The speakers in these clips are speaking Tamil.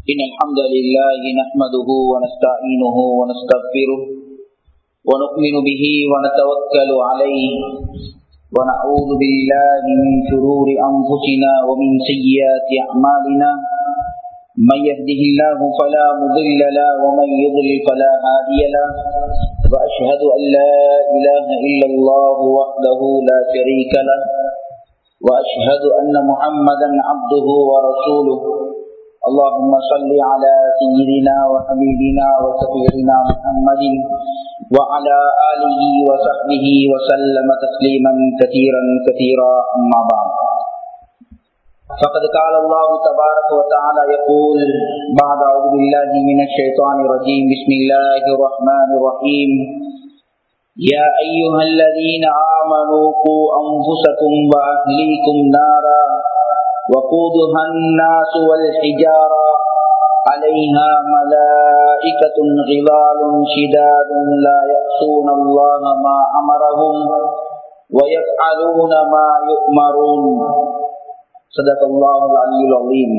إن الحمد لله نحمده ونستعينه ونستغفره ونؤمن به ونتوكل عليه ونعوذ بالله من شرور أنفسنا ومن سيئات أعمالنا من يهده الله فلا مضل له ومن يضلل فلا هادي له وأشهد أن لا إله إلا الله وحده لا شريك له وأشهد أن محمدا عبده ورسوله اللهم صل على سيدنا وحبيبنا وسفيرنا محمد وعلى آله وصحبه وسلم تسليما كثيرا كثيرا أما بعد فقد قال الله تبارك وتعالى يقول بعد أعوذ بالله من الشيطان الرجيم بسم الله الرحمن الرحيم يا أيها الذين آمنوا قوا أنفسكم وأهليكم نارا وقودها الناس والحجارة عليها ملائكة غلال شداد لا يأسون الله ما أمرهم ويفعلون ما يؤمرون صدق الله العلي العظيم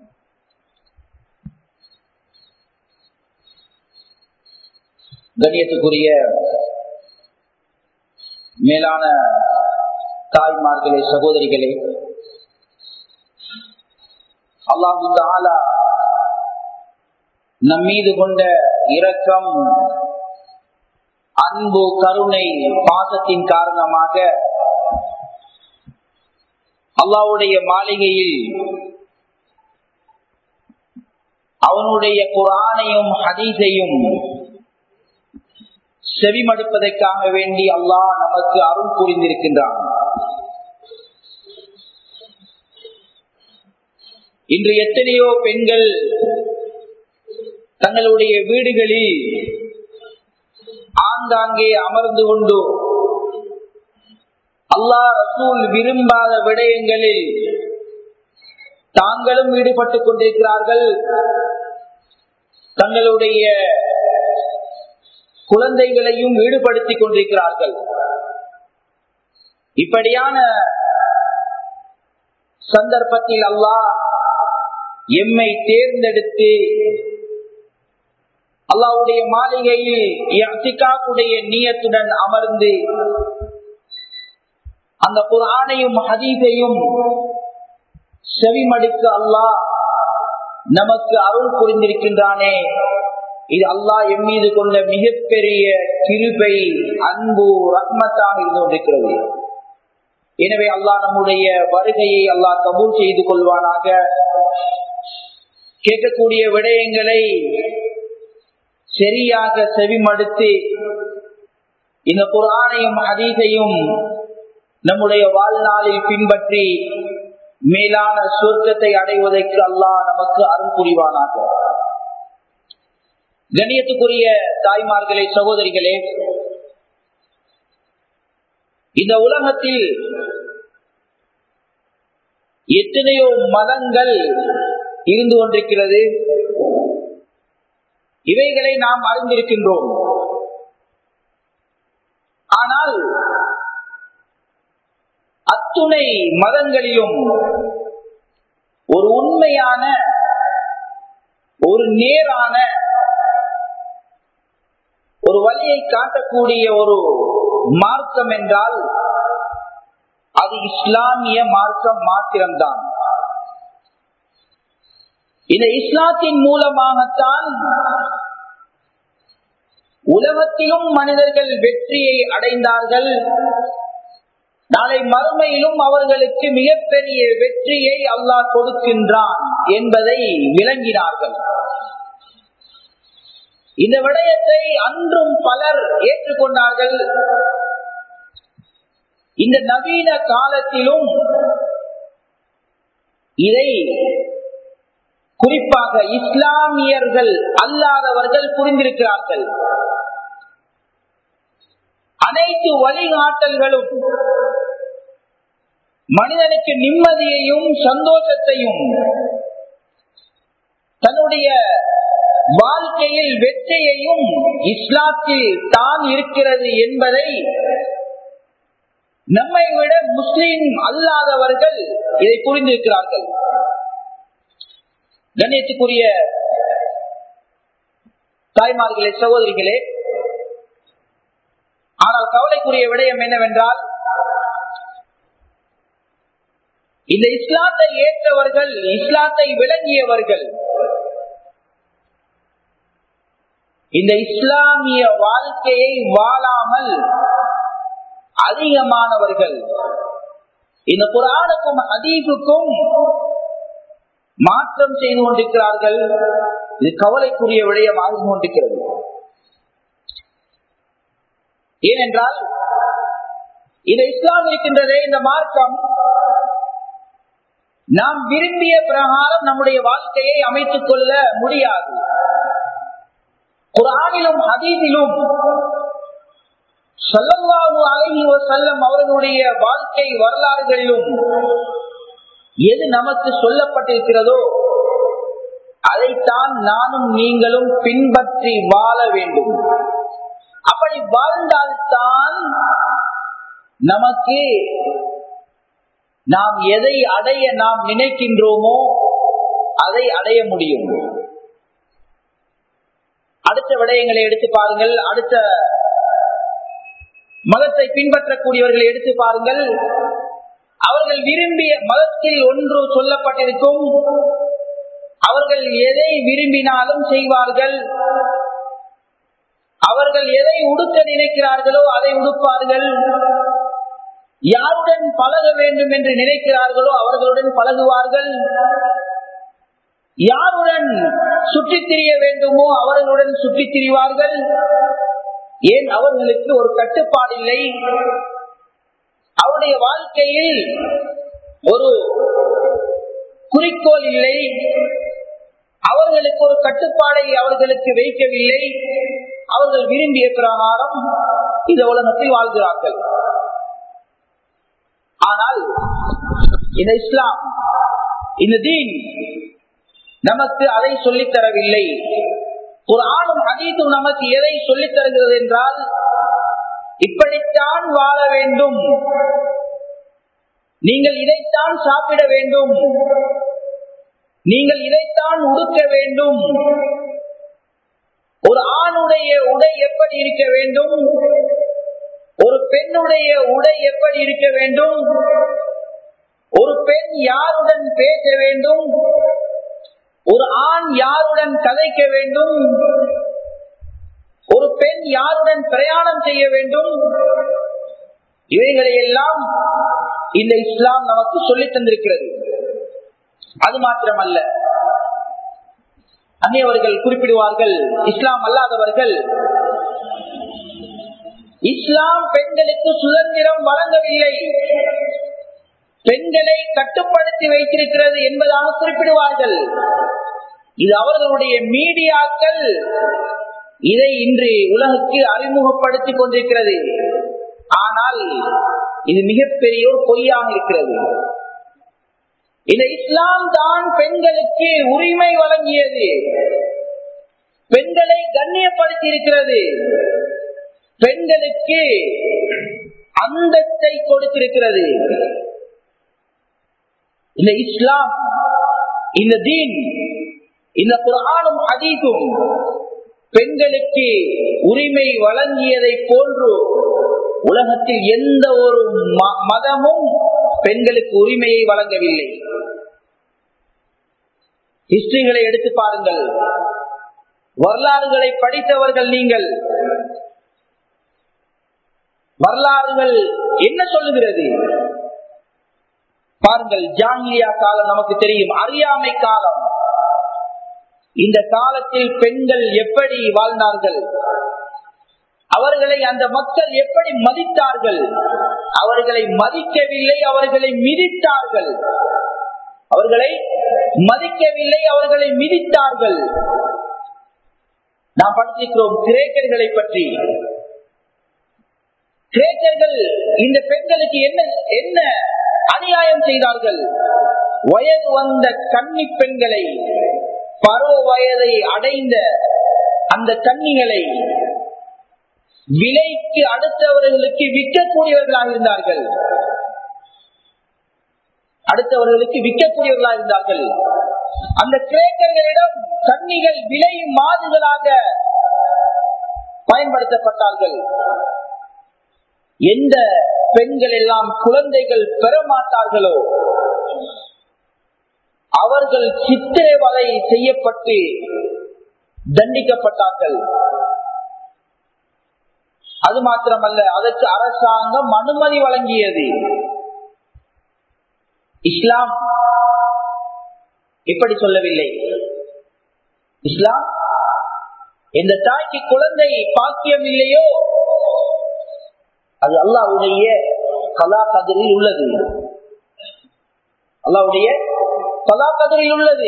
கண்ணியத்துக்குரிய மேலான தாய்மார்களே சகோதரிகளே அல்லாஹு தாலா நம் மீது கொண்ட இரக்கம் அன்பு கருணை பாசத்தின் காரணமாக அல்லாவுடைய மாளிகையில் அவனுடைய குரானையும் ஹதீஸையும் செவிமடுப்பதற்காக வேண்டி அல்லாஹ் நமக்கு அருள் புரிந்திருக்கின்றான் இன்று எத்தனையோ பெண்கள் தங்களுடைய வீடுகளில் ஆங்காங்கே அமர்ந்து கொண்டு அல்லாஹ் ரசூல் விரும்பாத விடயங்களில் தாங்களும் ஈடுபட்டுக் கொண்டிருக்கிறார்கள் தங்களுடைய குழந்தைகளையும் ஈடுபடுத்திக் கொண்டிருக்கிறார்கள் இப்படியான சந்தர்ப்பத்தில் அல்லாஹ் எம்மை தேர்ந்தெடுத்து அல்லாவுடைய மாளிகையில் நீயத்துடன் அமர்ந்து அந்த குரானையும் ஹதீஸையும் செவிமடுக்க அல்லாஹ் நமக்கு அருள் புரிந்திருக்கின்றானே இது அல்லாஹ் எம் மீது கொண்ட மிகப்பெரிய கிருபை அன்பு ரத்மத்தாக இருந்து கொண்டிருக்கிறது எனவே அல்லாஹ் நம்முடைய வருகையை அல்லாஹ் கபூல் செய்து கொள்வானாக கேட்கக்கூடிய விடயங்களை சரியாக செவிமடுத்து இந்த குரானையும் அதீதையும் நம்முடைய வாழ்நாளில் பின்பற்றி மேலான சொர்க்கத்தை அடைவதற்கு அல்லாஹ் நமக்கு அருள் புரிவானாக கண்ணியத்துக்குரிய தாய்மார்களே சகோதரிகளே இந்த உலகத்தில் எத்தனையோ மதங்கள் இருந்து கொண்டிருக்கிறது இவைகளை நாம் அறிந்திருக்கின்றோம் ஆனால் அத்துணை மதங்களிலும் ஒரு உண்மையான ஒரு நேரான ஒரு வழியை காட்டக்கூடிய ஒரு மார்க்கம் என்றால் அது இஸ்லாமிய மார்க்கம் மாத்திரம்தான் இந்த இஸ்லாத்தின் மூலமாகத்தான் உலகத்திலும் மனிதர்கள் வெற்றியை அடைந்தார்கள் நாளை மறுமையிலும் அவர்களுக்கு மிகப்பெரிய வெற்றியை அல்லாஹ் கொடுக்கின்றான் என்பதை விளங்கினார்கள் இந்த விடயத்தை அன்றும் பலர் ஏற்றுக்கொண்டார்கள் இந்த நவீன காலத்திலும் இதை குறிப்பாக இஸ்லாமியர்கள் அல்லாதவர்கள் புரிந்திருக்கிறார்கள் அனைத்து வழிகாட்டல்களும் மனிதனுக்கு நிம்மதியையும் சந்தோஷத்தையும் தன்னுடைய வாழ்க்கையில் வெற்றியையும் இஸ்லாத்தில் தான் இருக்கிறது என்பதை நம்மை விட முஸ்லீம் அல்லாதவர்கள் இதை புரிந்திருக்கிறார்கள் கண்ணியத்துக்குரிய தாய்மார்களே சகோதரிகளே ஆனால் கவலைக்குரிய விடயம் என்னவென்றால் இந்த இஸ்லாத்தை ஏற்றவர்கள் இஸ்லாத்தை விளங்கியவர்கள் இந்த இஸ்லாமிய வாழ்க்கையை வாழாமல் அதிகமானவர்கள் இந்த குரானுக்கும் அதீபுக்கும் மாற்றம் செய்து கொண்டிருக்கிறார்கள் இது கவலைக்குரிய விடயமாக கொண்டிருக்கிறது ஏனென்றால் இந்த இஸ்லாம் இருக்கின்றதே இந்த மார்க்கம் நாம் விரும்பிய பிரகாரம் நம்முடைய வாழ்க்கையை அமைத்துக் கொள்ள முடியாது குரானிலும் அதீதிலும் சொல்லவாகு அழகி செல்லம் அவர்களுடைய வாழ்க்கை வரலாறுகளிலும் எது நமக்கு சொல்லப்பட்டிருக்கிறதோ அதைத்தான் நானும் நீங்களும் பின்பற்றி வாழ வேண்டும் அப்படி வாழ்ந்தால்தான் நமக்கு நாம் எதை அடைய நாம் நினைக்கின்றோமோ அதை அடைய முடியும் அடுத்த விடயங்களை எடுத்து பாருங்கள் அடுத்த மதத்தை பின்பற்றக்கூடியவர்களை எடுத்து பாருங்கள் அவர்கள் விரும்பிய மதத்தில் ஒன்று சொல்லப்பட்டிருக்கும் அவர்கள் எதை விரும்பினாலும் செய்வார்கள் அவர்கள் எதை உடுக்க நினைக்கிறார்களோ அதை உடுப்பார்கள் யாருடன் பழக வேண்டும் என்று நினைக்கிறார்களோ அவர்களுடன் பழகுவார்கள் யாருடன் சுற்றித் திரிய வேண்டுமோ அவர்களுடன் சுற்றித் திரிவார்கள் ஏன் அவர்களுக்கு ஒரு கட்டுப்பாடு இல்லை அவருடைய வாழ்க்கையில் ஒரு குறிக்கோள் இல்லை அவர்களுக்கு ஒரு கட்டுப்பாடை அவர்களுக்கு வைக்கவில்லை அவர்கள் விரும்பிய பிரகாரம் இந்த உலகத்தில் வாழ்கிறார்கள் ஆனால் இந்த இஸ்லாம் இந்த தீன் நமக்கு அதை சொல்லித் தரவில்லை ஒரு ஆணும் அதீதும் நமக்கு எதை சொல்லித் தருகிறது என்றால் இப்படித்தான் வாழ வேண்டும் நீங்கள் இதைத்தான் சாப்பிட வேண்டும் நீங்கள் இதைத்தான் உடுக்க வேண்டும் ஒரு ஆணுடைய உடை எப்படி இருக்க வேண்டும் ஒரு பெண்ணுடைய உடை எப்படி இருக்க வேண்டும் ஒரு பெண் யாருடன் பேச வேண்டும் ஒரு ஆண் யாருடன் கதைக்க வேண்டும் ஒரு பெண் யாருடன் பிரயாணம் செய்ய வேண்டும் இவைகளை எல்லாம் இந்த இஸ்லாம் நமக்கு சொல்லித் தந்திருக்கிறது அது மாத்திரமல்ல அந்நியவர்கள் குறிப்பிடுவார்கள் இஸ்லாம் அல்லாதவர்கள் இஸ்லாம் பெண்களுக்கு சுதந்திரம் வழங்கவில்லை பெண்களை கட்டுப்படுத்தி வைத்திருக்கிறது என்பதாக குறிப்பிடுவார்கள் இது அவர்களுடைய மீடியாக்கள் இதை இன்று உலகுக்கு அறிமுகப்படுத்திக் கொண்டிருக்கிறது ஆனால் இது மிகப்பெரிய ஒரு பொய்யாக இருக்கிறது இந்த இஸ்லாம் தான் பெண்களுக்கு உரிமை வழங்கியது பெண்களை கண்ணியப்படுத்தி இருக்கிறது பெண்களுக்கு அந்தத்தை கொடுத்திருக்கிறது இந்த இஸ்லாம் இந்த தீன் இந்த குரானும் அதீதும் பெண்களுக்கு உரிமை வழங்கியதை போன்று உலகத்தில் எந்த ஒரு மதமும் பெண்களுக்கு உரிமையை வழங்கவில்லை ஹிஸ்டரிகளை எடுத்து பாருங்கள் வரலாறுகளை படித்தவர்கள் நீங்கள் வரலாறுகள் என்ன சொல்லுகிறது பாருங்கள் ஜாங்கிலியா காலம் நமக்கு தெரியும் அறியாமை காலம் இந்த காலத்தில் பெண்கள் எப்படி வாழ்ந்தார்கள் அவர்களை அந்த மக்கள் எப்படி மதித்தார்கள் அவர்களை மதிக்கவில்லை அவர்களை மிதித்தார்கள் அவர்களை மதிக்கவில்லை அவர்களை மிதித்தார்கள் நாம் படித்திருக்கிறோம் கிரேக்கர்களை பற்றி கிரேக்கர்கள் இந்த பெண்களுக்கு என்ன என்ன அநியாயம் செய்தார்கள் வயது வந்த கன்னி பெண்களை பருவ வயதை அடைந்த அந்த கன்னிகளை விலைக்கு அடுத்தவர்களுக்கு விற்கக்கூடியவர்களாக இருந்தார்கள் அடுத்தவர்களுக்கு விற்கக்கூடியவர்களாக இருந்தார்கள் அந்த கிரேக்கர்களிடம் கன்னிகள் விலை மாதுகளாக பயன்படுத்தப்பட்டார்கள் எந்த பெண்கள் எல்லாம் குழந்தைகள் பெறமாட்டார்களோ அவர்கள் சித்திரவதை செய்யப்பட்டு தண்டிக்கப்பட்டார்கள் அது மாத்திரமல்ல அதற்கு அரசாங்கம் அனுமதி வழங்கியது இஸ்லாம் இப்படி சொல்லவில்லை இஸ்லாம் எந்த தாய்க்கு குழந்தை பாக்கியம் இல்லையோ அது அல்லாவுடைய கலா கதிரில் உள்ளது அல்லாவுடைய கலா கதிரில் உள்ளது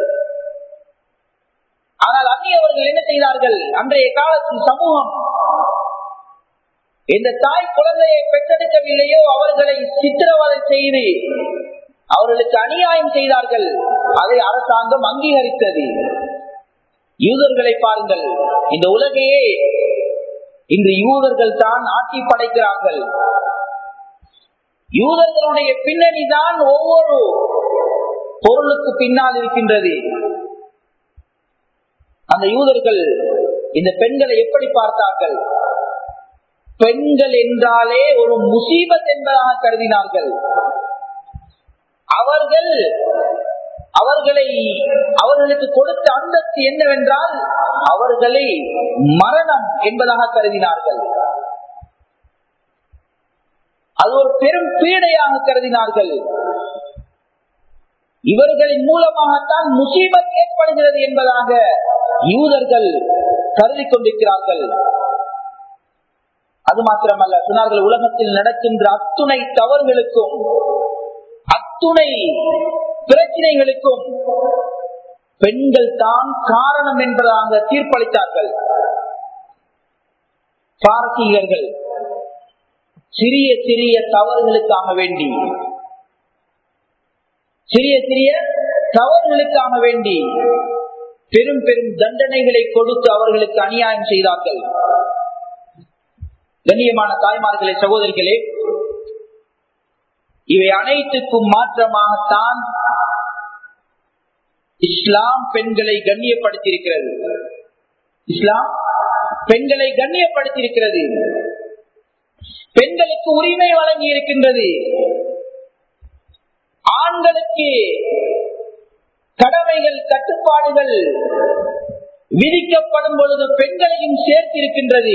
ஆனால் அந்நியவர்கள் என்ன செய்தார்கள் அன்றைய காலத்தின் சமூகம் இந்த தாய் குழந்தையை பெற்றெடுக்கவில்லையோ அவர்களை சித்திரவதை செய்து அவர்களுக்கு அநியாயம் செய்தார்கள் அதை அரசாங்கம் அங்கீகரித்தது யூதர்களை பாருங்கள் இந்த உலகையே இன்று யூதர்கள் தான் ஆட்சி படைக்கிறார்கள் யூதர்களுடைய பின்னணி தான் ஒவ்வொரு பொருளுக்கு பின்னால் இருக்கின்றது அந்த யூதர்கள் இந்த பெண்களை எப்படி பார்த்தார்கள் பெண்கள் என்றாலே ஒரு முசீபத் என்பதாக கருதினார்கள் அவர்கள் அவர்களை அவர்களுக்கு கொடுத்த அந்தஸ்து என்னவென்றால் அவர்களை மரணம் என்பதாக கருதினார்கள் அது ஒரு பெரும் பீடையாக கருதினார்கள் இவர்களின் மூலமாகத்தான் முசீபத் ஏற்படுகிறது என்பதாக யூதர்கள் கருதி கொண்டிருக்கிறார்கள் அது மாத்திரமல்ல சொன்னார்கள் உலகத்தில் நடக்கின்ற அத்துணை தவறுகளுக்கும் அத்துணை பிரச்சனைகளுக்கும் பெண்கள் தான் காரணம் என்பதாக தீர்ப்பளித்தார்கள் பார்த்திகர்கள் சிறிய சிறிய தவறுகளுக்காக வேண்டி சிறிய சிறிய தவறுகளுக்காக வேண்டி பெரும் பெரும் தண்டனைகளை கொடுத்து அவர்களுக்கு அநியாயம் செய்தார்கள் கண்ணியமான தாய்மார்களே சகோதரிகளே இவை அனைத்துக்கும் மாற்றமாகத்தான் இஸ்லாம் பெண்களை கண்ணியப்படுத்தியிருக்கிறது இஸ்லாம் பெண்களை கண்ணியப்படுத்தியிருக்கிறது பெண்களுக்கு உரிமை வழங்கி இருக்கின்றது ஆண்களுக்கு கடமைகள் கட்டுப்பாடுகள் விதிக்கப்படும் பொழுது பெண்களையும் சேர்த்திருக்கின்றது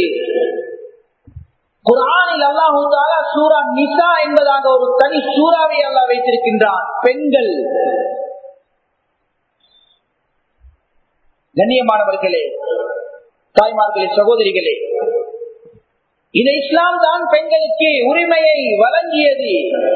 குரானில் அல்லாஹூ தாலா சூரா நிசா என்பதாக ஒரு தனி சூறாவை அல்லா வைத்திருக்கின்றான் பெண்கள் கண்ணியமானவர்களே தாய்மார்களே சகோதரிகளே இந்த இஸ்லாம் தான் பெண்களுக்கு உரிமையை வழங்கியது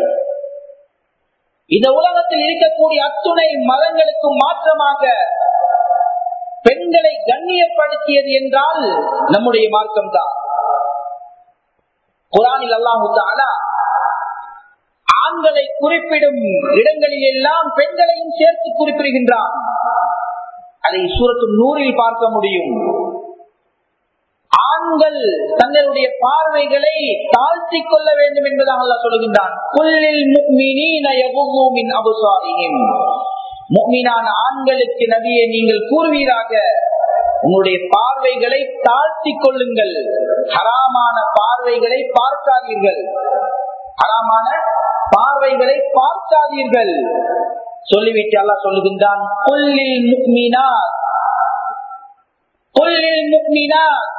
இந்த உலகத்தில் இருக்கக்கூடிய அத்துணை மதங்களுக்கு மாற்றமாக பெண்களை கண்ணியப்படுத்தியது என்றால் நம்முடைய மார்க்கம் தான் குரானில் அல்லாஹு தாலா ஆண்களை குறிப்பிடும் இடங்களில் எல்லாம் பெண்களையும் சேர்த்து குறிப்பிடுகின்றான் அதை சூரத்து நூறில் பார்க்க முடியும் ஆண்கள் தங்களுடைய பார்வைகளை தாழ்த்தி கொள்ள வேண்டும் என்பதாக அல்லா சொல்லுகின்றான் ஆண்களுக்கு நபியை நீங்கள் கூறுவீராக உங்களுடைய பார்வைகளை தாழ்த்தி கொள்ளுங்கள் ஹராமான பார்வைகளை பார்க்காதீர்கள் ஹராமான பார்வைகளை பார்க்காதீர்கள் சொல்லிவிட்டு அல்லா சொல்லுகின்றான் கொல்லில் முக்மினார் கொல்லில் முக்மினார்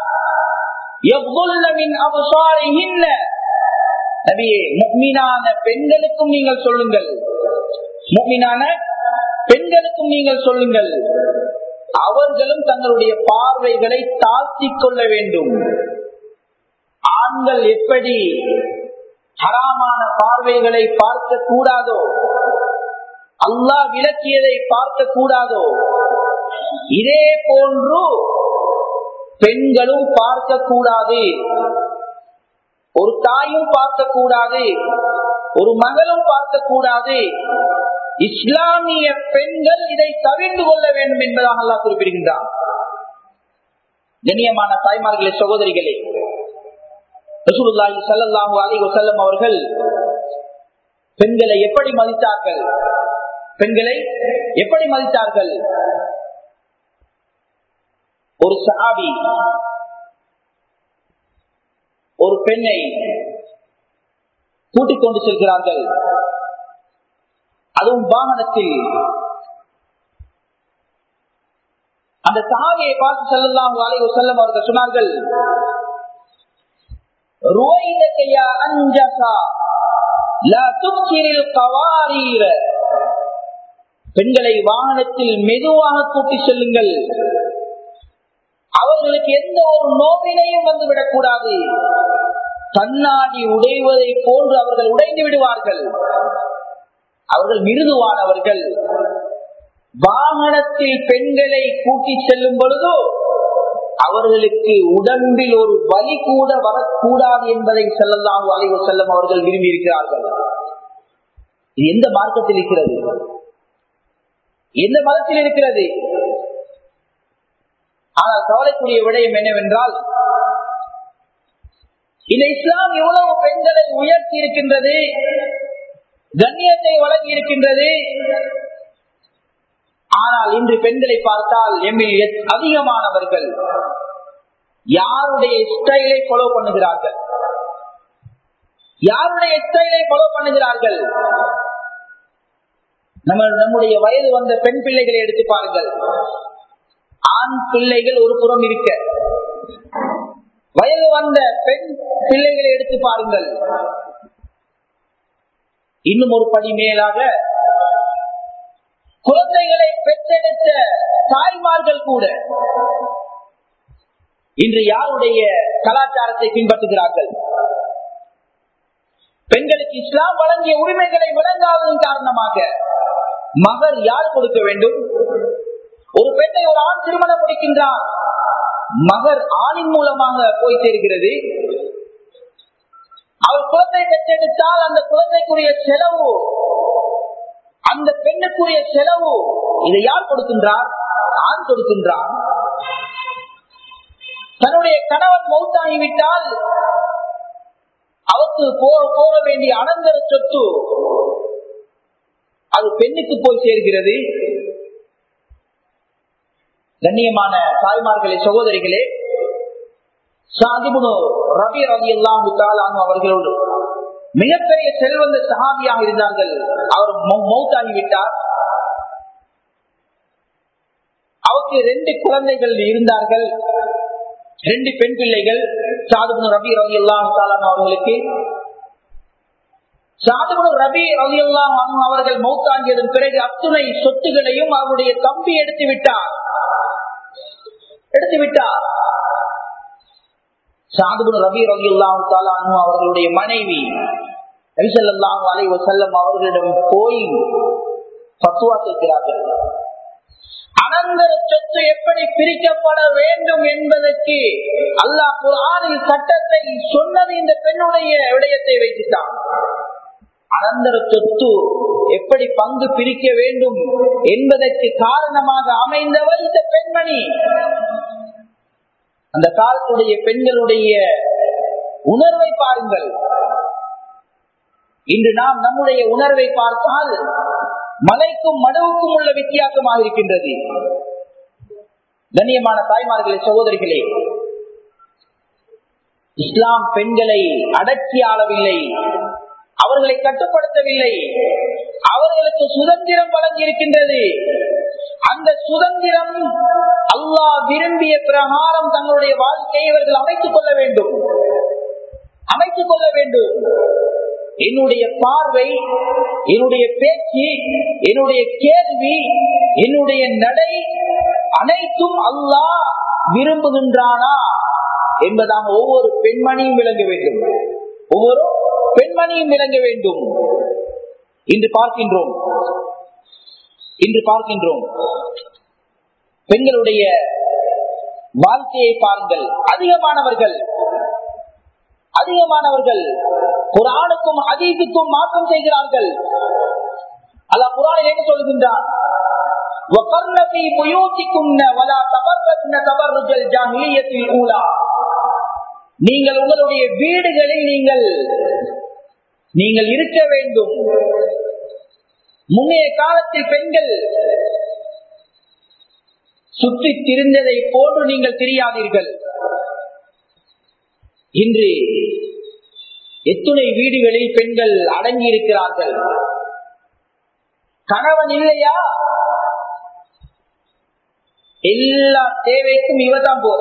பெண்களுக்கும் நீங்கள் சொல்லுங்கள் முக்மினான பெண்களுக்கும் நீங்கள் சொல்லுங்கள் அவர்களும் தங்களுடைய பார்வைகளை தாழ்த்தி கொள்ள வேண்டும் ஆண்கள் எப்படி ஹராமான பார்வைகளை பார்க்க கூடாதோ அல்லாஹ் விளக்கியதை பார்க்க கூடாதோ இதே போன்று பெண்களும் பார்க்க கூடாது ஒரு தாயும் பார்க்க கூடாது ஒரு மகளும் பார்க்க கூடாது இஸ்லாமிய பெண்கள் இதை தவிர்த்து கொள்ள வேண்டும் என்பதாக அல்லா குறிப்பிடுகின்றார் கண்ணியமான தாய்மார்களே சகோதரிகளே ரசூலுல்லாஹி ஸல்லல்லாஹு அலைஹி வஸல்லம் அவர்கள் பெண்களை எப்படி மதித்தார்கள் பெண்களை எப்படி மதித்தார்கள் ஒரு சஹாபி ஒரு பெண்ணை கூட்டிக் கொண்டு செல்கிறார்கள் அதுவும் வாகனத்தில் அந்த சஹாபியை பார்த்து செல்லலாம் அலை செல்லம் அவர்கள் சொன்னார்கள் ருவைதக்கையா அஞ்சசா லா துப்சிரில் கவாரீர பெண்களை வாகனத்தில் மெதுவாக கூட்டி செல்லுங்கள் அவர்களுக்கு எந்த ஒரு நோவினையும் வந்துவிடக் கூடாது கண்ணாடி உடைவதை போன்று அவர்கள் உடைந்து விடுவார்கள் அவர்கள் மிருதுவானவர்கள் வாகனத்தில் பெண்களை கூட்டி செல்லும் பொழுதோ அவர்களுக்கு உடம்பில் ஒரு வலி கூட வரக்கூடாது என்பதை செல்லலாம் அலைவு செல்லம் அவர்கள் விரும்பி இருக்கிறார்கள் இது எந்த மார்க்கத்தில் இருக்கிறது எந்த மதத்தில் இருக்கிறது ஆனால் கவலைக்குரிய விடயம் என்னவென்றால் இந்த இஸ்லாம் எவ்வளவு பெண்களை உயர்த்தி இருக்கின்றது கண்ணியத்தை வழங்கி இருக்கின்றது ஆனால் இன்று பெண்களை பார்த்தால் எம்மில் அதிகமானவர்கள் யாருடைய ஸ்டைலை ஃபாலோ பண்ணுகிறார்கள் யாருடைய ஸ்டைலை ஃபாலோ பண்ணுகிறார்கள் நம்ம நம்முடைய வயது வந்த பெண் பிள்ளைகளை எடுத்து பாருங்கள் ஆண் பிள்ளைகள் ஒரு புறம் இருக்க வயது வந்த பெண் பிள்ளைகளை எடுத்து பாருங்கள் இன்னும் ஒரு படி மேலாக குழந்தைகளை பெற்றெடுத்த தாய்மார்கள் கூட இன்று யாருடைய கலாச்சாரத்தை பின்பற்றுகிறார்கள் பெண்களுக்கு இஸ்லாம் வழங்கிய உரிமைகளை வழங்காததன் காரணமாக மகர் யார் கொடுக்க வேண்டும் ஒரு பெண்ணை ஒரு ஆண் திருமணம் முடிக்கின்றார் மகர் ஆணின் மூலமாக போய் சேர்கிறது அவர் குழந்தை பெற்றெடுத்தால் அந்த குழந்தைக்குரிய செலவு அந்த பெண்ணுக்குரிய செலவு இதை யார் கொடுக்கின்றார் ஆண் கொடுக்கின்றார் தன்னுடைய கணவன் மௌத்தாகிவிட்டால் அவருக்கு போக வேண்டிய அனந்தர சொத்து அது பெண்ணுக்கு போய் சேர்கிறது கண்ணியமான தாய்மார்களே சகோதரிகளே சாதிபுனு ரவி ரவி எல்லாம் அவர்களோடு மிகப்பெரிய செல்வந்த சஹாபியாக இருந்தார்கள் அவர் மௌத்தாகிவிட்டார் அவருக்கு ரெண்டு குழந்தைகள் இருந்தார்கள் ரெண்டு பெண் பிள்ளைகள் சாதுபுனு ரபி ரவி எல்லாம் அவர்களுக்கு சாதுபுனு ரபி ரவி எல்லாம் அவர்கள் மௌத்தாங்கியதன் பிறகு அத்துணை சொத்துகளையும் அவருடைய தம்பி எடுத்து விட்டார் எடுத்து விட்டார் சாதுபுன் ரபி ரவியுல்லாம் தாலானு அவர்களுடைய மனைவி நபிசல்லாம் அலை செல்லம் அவர்களிடம் போய் பத்துவா கேட்கிறார்கள் அனந்தர சொத்து எப்படி பிரிக்கப்பட வேண்டும் என்பதற்கு அல்லாஹ் குரானில் சட்டத்தை சொன்னது இந்த பெண்ணுடைய விடயத்தை வைத்துட்டான் அனந்தர சொத்து எப்படி பங்கு பிரிக்க வேண்டும் என்பதற்கு காரணமாக அமைந்தவர் இந்த பெண்மணி அந்த காலத்துடைய பெண்களுடைய உணர்வை பாருங்கள் இன்று நாம் நம்முடைய உணர்வை பார்த்தால் மலைக்கும் மடுவுக்கும் உள்ள வித்தியாசமாக இருக்கின்றது கண்ணியமான தாய்மார்களே சகோதரிகளே இஸ்லாம் பெண்களை அடக்கி ஆளவில்லை அவர்களை கட்டுப்படுத்தவில்லை அவர்களுக்கு சுதந்திரம் வழங்கி இருக்கின்றது அந்த சுதந்திரம் அல்லாஹ் விரும்பிய பிரகாரம் தங்களுடைய வாழ்க்கையை இவர்கள் அமைத்துக் கொள்ள வேண்டும் அமைத்துக் கொள்ள வேண்டும் என்னுடைய பார்வை என்னுடைய பேச்சு என்னுடைய கேள்வி என்னுடைய நடை அனைத்தும் அல்லாஹ் விரும்புகின்றானா என்பதாக ஒவ்வொரு பெண்மணியும் விளங்க வேண்டும் ஒவ்வொரு பெண்மணியும் விளங்க வேண்டும் இன்று பார்க்கின்றோம் இன்று பார்க்கின்றோம் பெண்களுடைய வாழ்க்கையை பாருங்கள் அதிகமானவர்கள் அதிகமானவர்கள் குரானுக்கும் அதீதுக்கும் மாற்றம் செய்கிறார்கள் அல்ல குரானில் என்ன சொல்லுகின்றான் وَقَرْنَ فِي بُيُوتِكُنَّ وَلَا تَبَرَّجْنَ تَبَرُّجَ الْجَاهِلِيَّةِ الْأُولَى நீங்கள் உங்களுடைய வீடுகளில் நீங்கள் நீங்கள் இருக்க வேண்டும் முன்னைய காலத்தில் பெண்கள் சுற்றி திரிந்ததை போன்று நீங்கள் தெரியாதீர்கள் இன்று எத்துணை வீடுகளில் பெண்கள் அடங்கி இருக்கிறார்கள் கணவன் இல்லையா எல்லா தேவைக்கும் இவதான் போற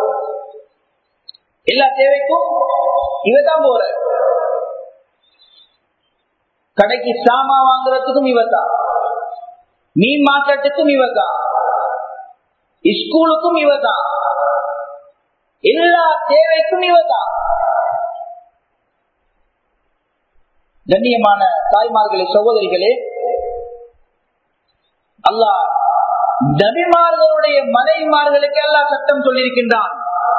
எல்லா தேவைக்கும் இவதான் போற கடைக்கு சாமா வாங்குறதுக்கும் இவதான் மீன் மார்க்கெட்டுக்கும் இவதான் ஸ்கூலுக்கும் இவதான் எல்லா தேவைக்கும் இவதான் கண்ணியமான தாய்மார்களே சகோதரிகளே அல்லாஹ் நபிமார்களுடைய மனைவிமார்களுக்கு எல்லாம் சட்டம் சொல்லியிருக்கின்றான்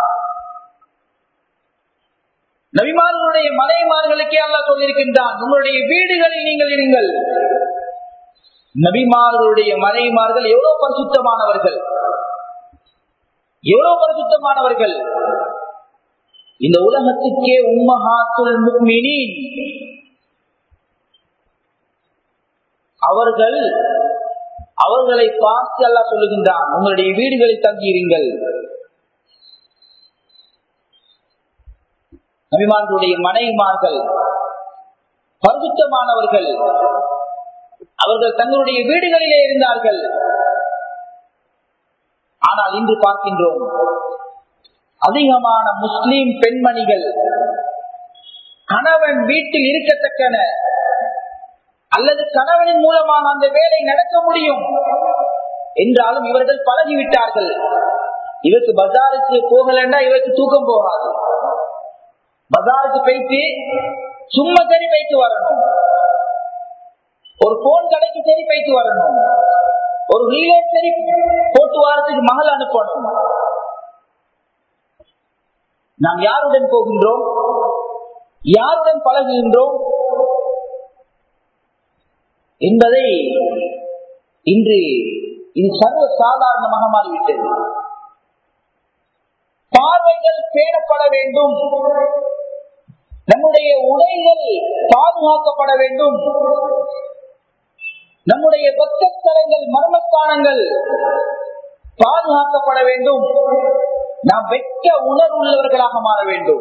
நபிமார்களுடைய மனைவிமார்களுக்கே அல்லாஹ் சொல்லியிருக்கின்றான் உங்களுடைய வீடுகளில் நீங்கள் இருங்கள் நபிமார்களுடைய மனைவிமார்கள் எவ்வளவு பரிசுத்தமானவர்கள் எவ்வளவு பரிசுத்தமானவர்கள் இந்த உலகத்துக்கே உம்மஹாத்துல் முக்மினின் அவர்கள் அவர்களை பார்த்து அல்லாஹ் சொல்லுகின்றான் உங்களுடைய வீடுகளில் தங்கியிருங்கள் நபிமார்களுடைய மனைவிமார்கள் பரிசுத்தமானவர்கள் அவர்கள் தங்களுடைய வீடுகளிலே இருந்தார்கள் ஆனால் இன்று பார்க்கின்றோம் அதிகமான முஸ்லிம் பெண்மணிகள் கணவன் வீட்டில் இருக்கத்தக்கன அல்லது கணவனின் மூலமாக அந்த வேலை நடக்க முடியும் என்றாலும் இவர்கள் பழகிவிட்டார்கள் இவருக்கு பஜாருக்கு போகலன்னா இவருக்கு தூக்கம் போகாது பஜாருக்கு போயிட்டு சும்மா சரி போயிட்டு வரணும் ஒரு போன் கடைக்கு சரி போயிட்டு வரணும் ஒரு ரீலே சரி போட்டு வாரத்துக்கு மகள் அனுப்பணும் நாம் யாருடன் போகின்றோம் யாருடன் பழகுகின்றோம் என்பதை இன்று இது சர்வ சாதாரணமாக மாறிவிட்டது பார்வைகள் பேணப்பட வேண்டும் நம்முடைய உடைகள் பாதுகாக்கப்பட வேண்டும் நம்முடைய பக்தஸ்தலங்கள் மர்மஸ்தானங்கள் பாதுகாக்கப்பட வேண்டும் நாம் வெட்க உணர்வுள்ளவர்களாக மாற வேண்டும்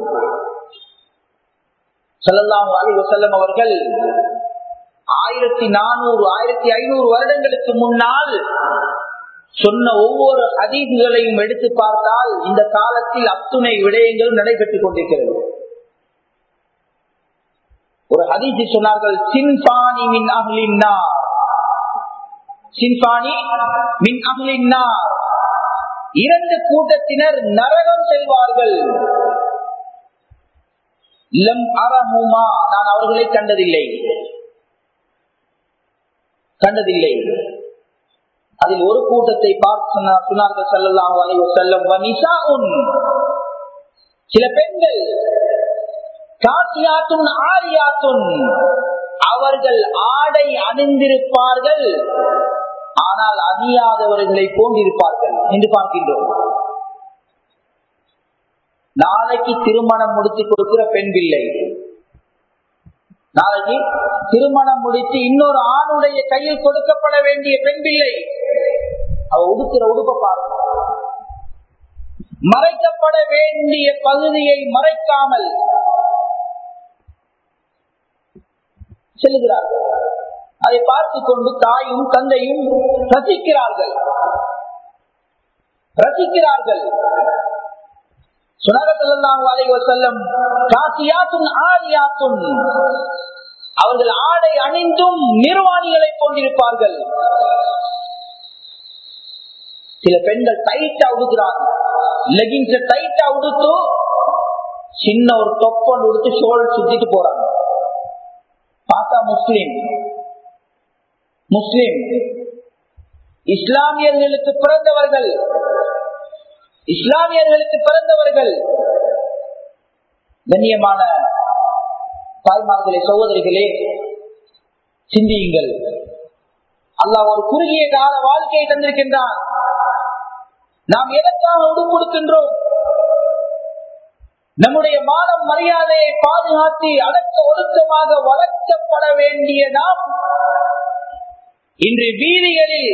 சொல்லலாம் அலி வசல்லம் அவர்கள் ஆயிரத்தி நானூறு ஆயிரத்தி ஐநூறு வருடங்களுக்கு முன்னால் சொன்ன ஒவ்வொரு அதிதிகளையும் எடுத்து பார்த்தால் இந்த காலத்தில் அத்துணை விடயங்களும் நடைபெற்றுக் கொண்டிருக்கிறது ஒரு ஹதீசி சொன்னார்கள் சின்பானி மின் அகலின்னா சின்பானி மின் அகலின்னா இரண்டு கூட்டத்தினர் நரகம் செல்வார்கள் லம் அரமுமா நான் அவர்களை கண்டதில்லை கண்டதில்லை அதில் ஒரு கூட்டத்தை பார்த்து சொன்னார்கள் செல்லலாம் செல்லம் வனிசாவுன் சில பெண்கள் காசியாத்தும் ஆரியாத்தும் அவர்கள் ஆடை அணிந்திருப்பார்கள் ஆனால் அணியாதவர்களை போன்றிருப்பார்கள் என்று பார்க்கின்றோம் நாளைக்கு திருமணம் முடித்து கொடுக்கிற பெண் பிள்ளை நாளைக்கு திருமணம் முடித்து இன்னொரு ஆணுடைய கையில் கொடுக்கப்பட வேண்டிய பெண் பிள்ளை அவ உடுக்கிற உடுப்ப பாருங்க மறைக்கப்பட வேண்டிய பகுதியை மறைக்காமல் செல்கிறார்கள் அதை பார்த்து கொண்டு தாயும் தந்தையும் ரசிக்கிறார்கள் ரசிக்கிறார்கள் செல்லம் காசியாத்தும் ஆரியாத்தும் அவர்கள் ஆடை அணிந்தும் நிர்வாணிகளை கொண்டிருப்பார்கள் சில பெண்கள் டைட்டா உடுக்கிறாங்க லெகின்ஸ் டைட்டா உடுத்து சின்ன ஒரு தொப்பன் உடுத்து ஷோல் சுத்திட்டு போறாங்க பார்த்தா முஸ்லிம் முஸ்லிம் இஸ்லாமியர்களுக்கு பிறந்தவர்கள் இஸ்லாமியர்களுக்கு பிறந்தவர்கள் கண்ணியமான தாய்மார்களே சகோதரிகளே சிந்தியுங்கள் அல்லாஹ் ஒரு குறுகிய கால வாழ்க்கையை தந்திருக்கின்றான் நாம் எதற்காக உடுமுடுக்கின்றோம் நம்முடைய மானம் மரியாதையை பாதுகாத்து அடக்க ஒடுக்கமாக வளர்க்கப்பட வேண்டிய நாம் இன்று வீதிகளில்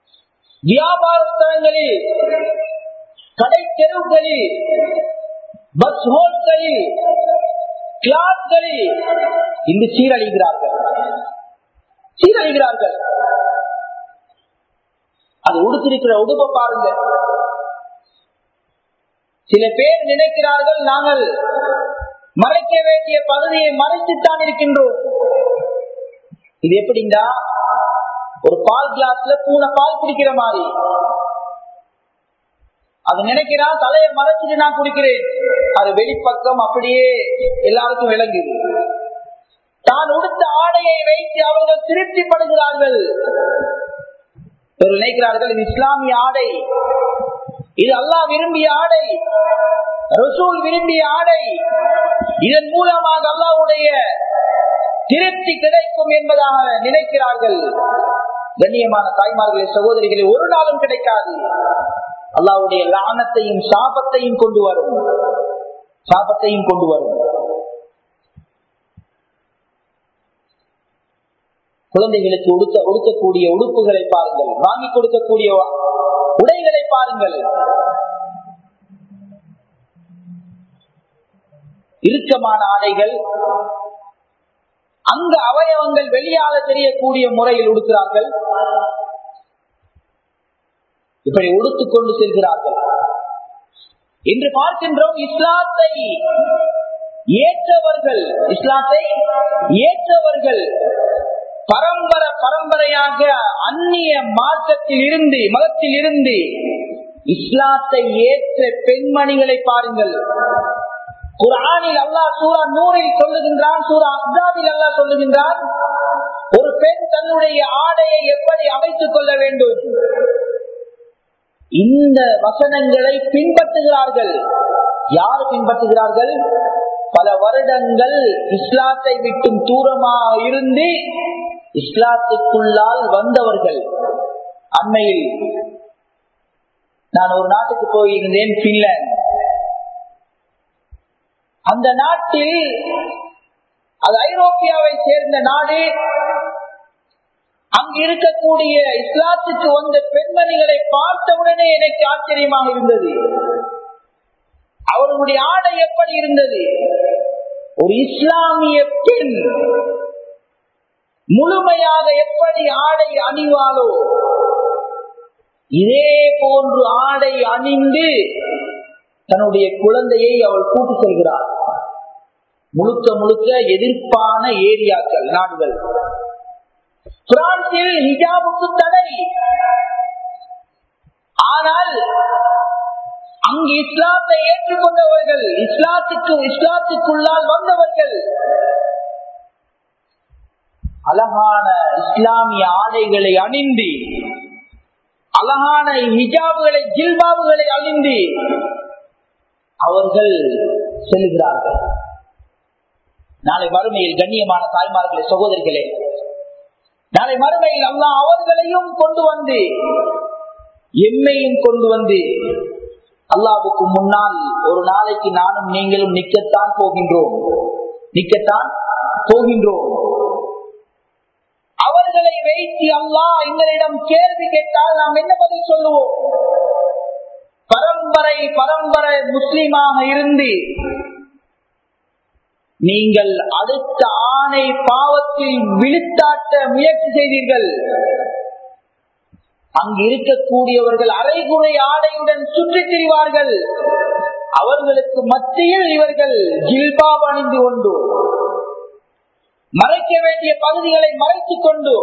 வியாபார ஸ்தலங்களில் கடை தெருவுகளில் பஸ் ஹோல்களில் கிளாஸ்களில் இன்று சீரழிகிறார்கள் சீரழிகிறார்கள் அது உடுத்திருக்கிற உடுப்பை பாருங்க சில பேர் நினைக்கிறார்கள் நாங்கள் மறைக்க வேண்டிய பகுதியை மறைத்துத்தான் இருக்கின்றோம் இது எப்படின்னா ஒரு பால் கிளாஸ்ல பூனை பால் குடிக்கிற மாதிரி அது நினைக்கிறா தலையை மறைச்சிட்டு நான் குடிக்கிறேன் அது வெளிப்பக்கம் அப்படியே எல்லாருக்கும் விளங்குது தான் உடுத்த ஆடையை வைத்து அவர்கள் திருப்திப்படுகிறார்கள் நினைக்கிறார்கள் இது இஸ்லாமிய ஆடை இது அல்லாஹ் விரும்பிய ஆடை ரசூல் விரும்பிய ஆடை இதன் மூலமாக அல்லாவுடைய திருப்தி கிடைக்கும் என்பதாக நினைக்கிறார்கள் கண்ணியமான தாய்மார்களே சகோதரிகளே ஒரு நாளும் கிடைக்காது அல்லாவுடைய லானத்தையும் சாபத்தையும் கொண்டு வரும் சாபத்தையும் கொண்டு வரும் குழந்தைகளுக்கு உடுக்க உடுக்கக்கூடிய உடுப்புகளை பாருங்கள் வாங்கி கொடுக்கக்கூடிய உடைகளை பாருங்கள் இறுக்கமான ஆடைகள் அங்க அவயவங்கள் வெளியாக தெரியக்கூடிய முறையில் உடுக்கிறார்கள் இப்படி உடுத்துக் கொண்டு செல்கிறார்கள் இன்று பார்க்கின்றோம் இஸ்லாத்தை ஏற்றவர்கள் இஸ்லாத்தை ஏற்றவர்கள் பரம்பரை பரம்பரையாக அந்நிய மார்க்கத்தில் இருந்து மதத்தில் இருந்து இஸ்லாத்தை ஏற்ற பெண்மணிகளை பாருங்கள் குரானில் அல்லாஹ் சூரா நூறில் சொல்லுகின்றான் சூரா அப்தாவில் அல்லாஹ் சொல்லுகின்றான் ஒரு பெண் தன்னுடைய ஆடையை எப்படி அமைத்துக் கொள்ள வேண்டும் இந்த வசனங்களை பின்பற்றுகிறார்கள் யார் பின்பற்றுகிறார்கள் பல வருடங்கள் இஸ்லாத்தை விட்டும் தூரமாக இருந்து இஸ்லாத்துக்குள்ளால் வந்தவர்கள் அண்மையில் நான் ஒரு நாட்டுக்கு போயிருந்தேன் பின்லாந்து அந்த நாட்டில் அது ஐரோப்பியாவை சேர்ந்த நாடு அங்கு இருக்கக்கூடிய இஸ்லாத்துக்கு வந்த பெண்மணிகளை பார்த்தவுடனே எனக்கு ஆச்சரியமாக இருந்தது அவர்களுடைய ஆடை எப்படி இருந்தது ஒரு இஸ்லாமிய பெண் முழுமையாக எப்படி ஆடை அணிவாளோ இதே போன்று ஆடை அணிந்து தன்னுடைய குழந்தையை அவள் கூட்டு செல்கிறார் முழுக்க முழுக்க எதிர்ப்பான ஏரியாக்கள் நாடுகள் பிரான்சில் ஹிஜாபுக்கு தடை ஆனால் அங்கு இஸ்லாத்தை ஏற்றுக்கொண்டவர்கள் இஸ்லாத்துக்கு இஸ்லாத்துக்குள்ளால் வந்தவர்கள் அழகான இஸ்லாமிய ஆடைகளை அணிந்து அழகான ஹிஜாபுகளை ஜில்பாபுகளை அணிந்து அவர்கள் செல்கிறார்கள் நாளை மறுமையில் கண்ணியமான தாய்மார்களே சகோதரிகளே நாளை மறுமையில் அல்லா அவர்களையும் கொண்டு வந்து எம்மையும் கொண்டு வந்து அல்லாவுக்கு முன்னால் ஒரு நாளைக்கு நானும் நீங்களும் நிக்கத்தான் போகின்றோம் நிக்கத்தான் போகின்றோம் அவர்களை வைத்து அல்லாஹ் எங்களிடம் கேள்வி கேட்டால் நாம் என்ன பதில் சொல்லுவோம் பரம்பரை பரம்பரை முஸ்லிமாக இருந்து நீங்கள் அடுத்த ஆணை பாவத்தில் விழுத்தாட்ட முயற்சி செய்தீர்கள் அங்கு இருக்கக்கூடியவர்கள் அரைகுறை ஆடையுடன் சுற்றித் திரிவார்கள் அவர்களுக்கு மத்தியில் இவர்கள் ஜில்பாப் அணிந்து கொண்டு மறைக்க வேண்டிய பகுதிகளை மறைத்துக் கொண்டு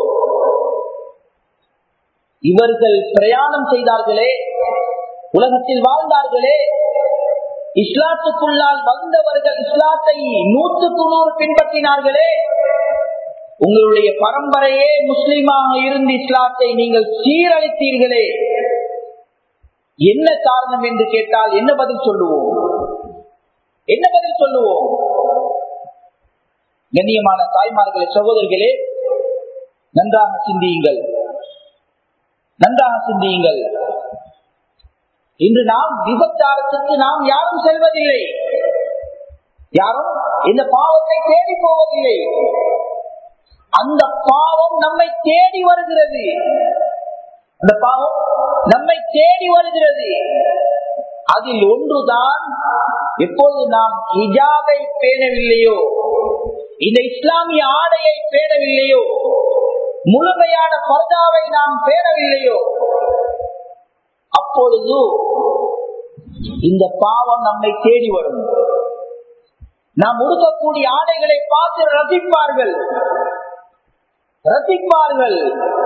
இவர்கள் பிரயாணம் செய்தார்களே உலகத்தில் வாழ்ந்தார்களே இஸ்லாத்துக்குள்ளால் வந்தவர்கள் இஸ்லாத்தை நூற்றுக்கு நூறு பின்பற்றினார்களே உங்களுடைய பரம்பரையே முஸ்லிமாக இருந்து இஸ்லாத்தை நீங்கள் சீரழித்தீர்களே என்ன காரணம் என்று கேட்டால் என்ன பதில் சொல்லுவோம் என்ன பதில் சொல்லுவோம் கண்ணியமான தாய்மார்களே சகோதரிகளே நன்றாக சிந்தியுங்கள் நன்றாக சிந்தியுங்கள் இன்று நாம் விபச்சாரத்துக்கு நாம் யாரும் செல்வதில்லை யாரும் இந்த பாவத்தை தேடி போவதில்லை அந்த பாவம் நம்மை தேடி வருகிறது அந்த பாவம் நம்மை தேடி வருகிறது அதில் ஒன்றுதான் எப்போது நாம் ஹிஜாபை பேணவில்லையோ இந்த இஸ்லாமிய ஆடையை பேணவில்லையோ முழுமையான பர்தாவை நாம் பேணவில்லையோ அப்பொழுது இந்த பாவம் நம்மை தேடி வரும் நாம் உடுக்கக்கூடிய ஆடைகளை பார்த்து ரசிப்பார்கள் ரசிப்பார்கள்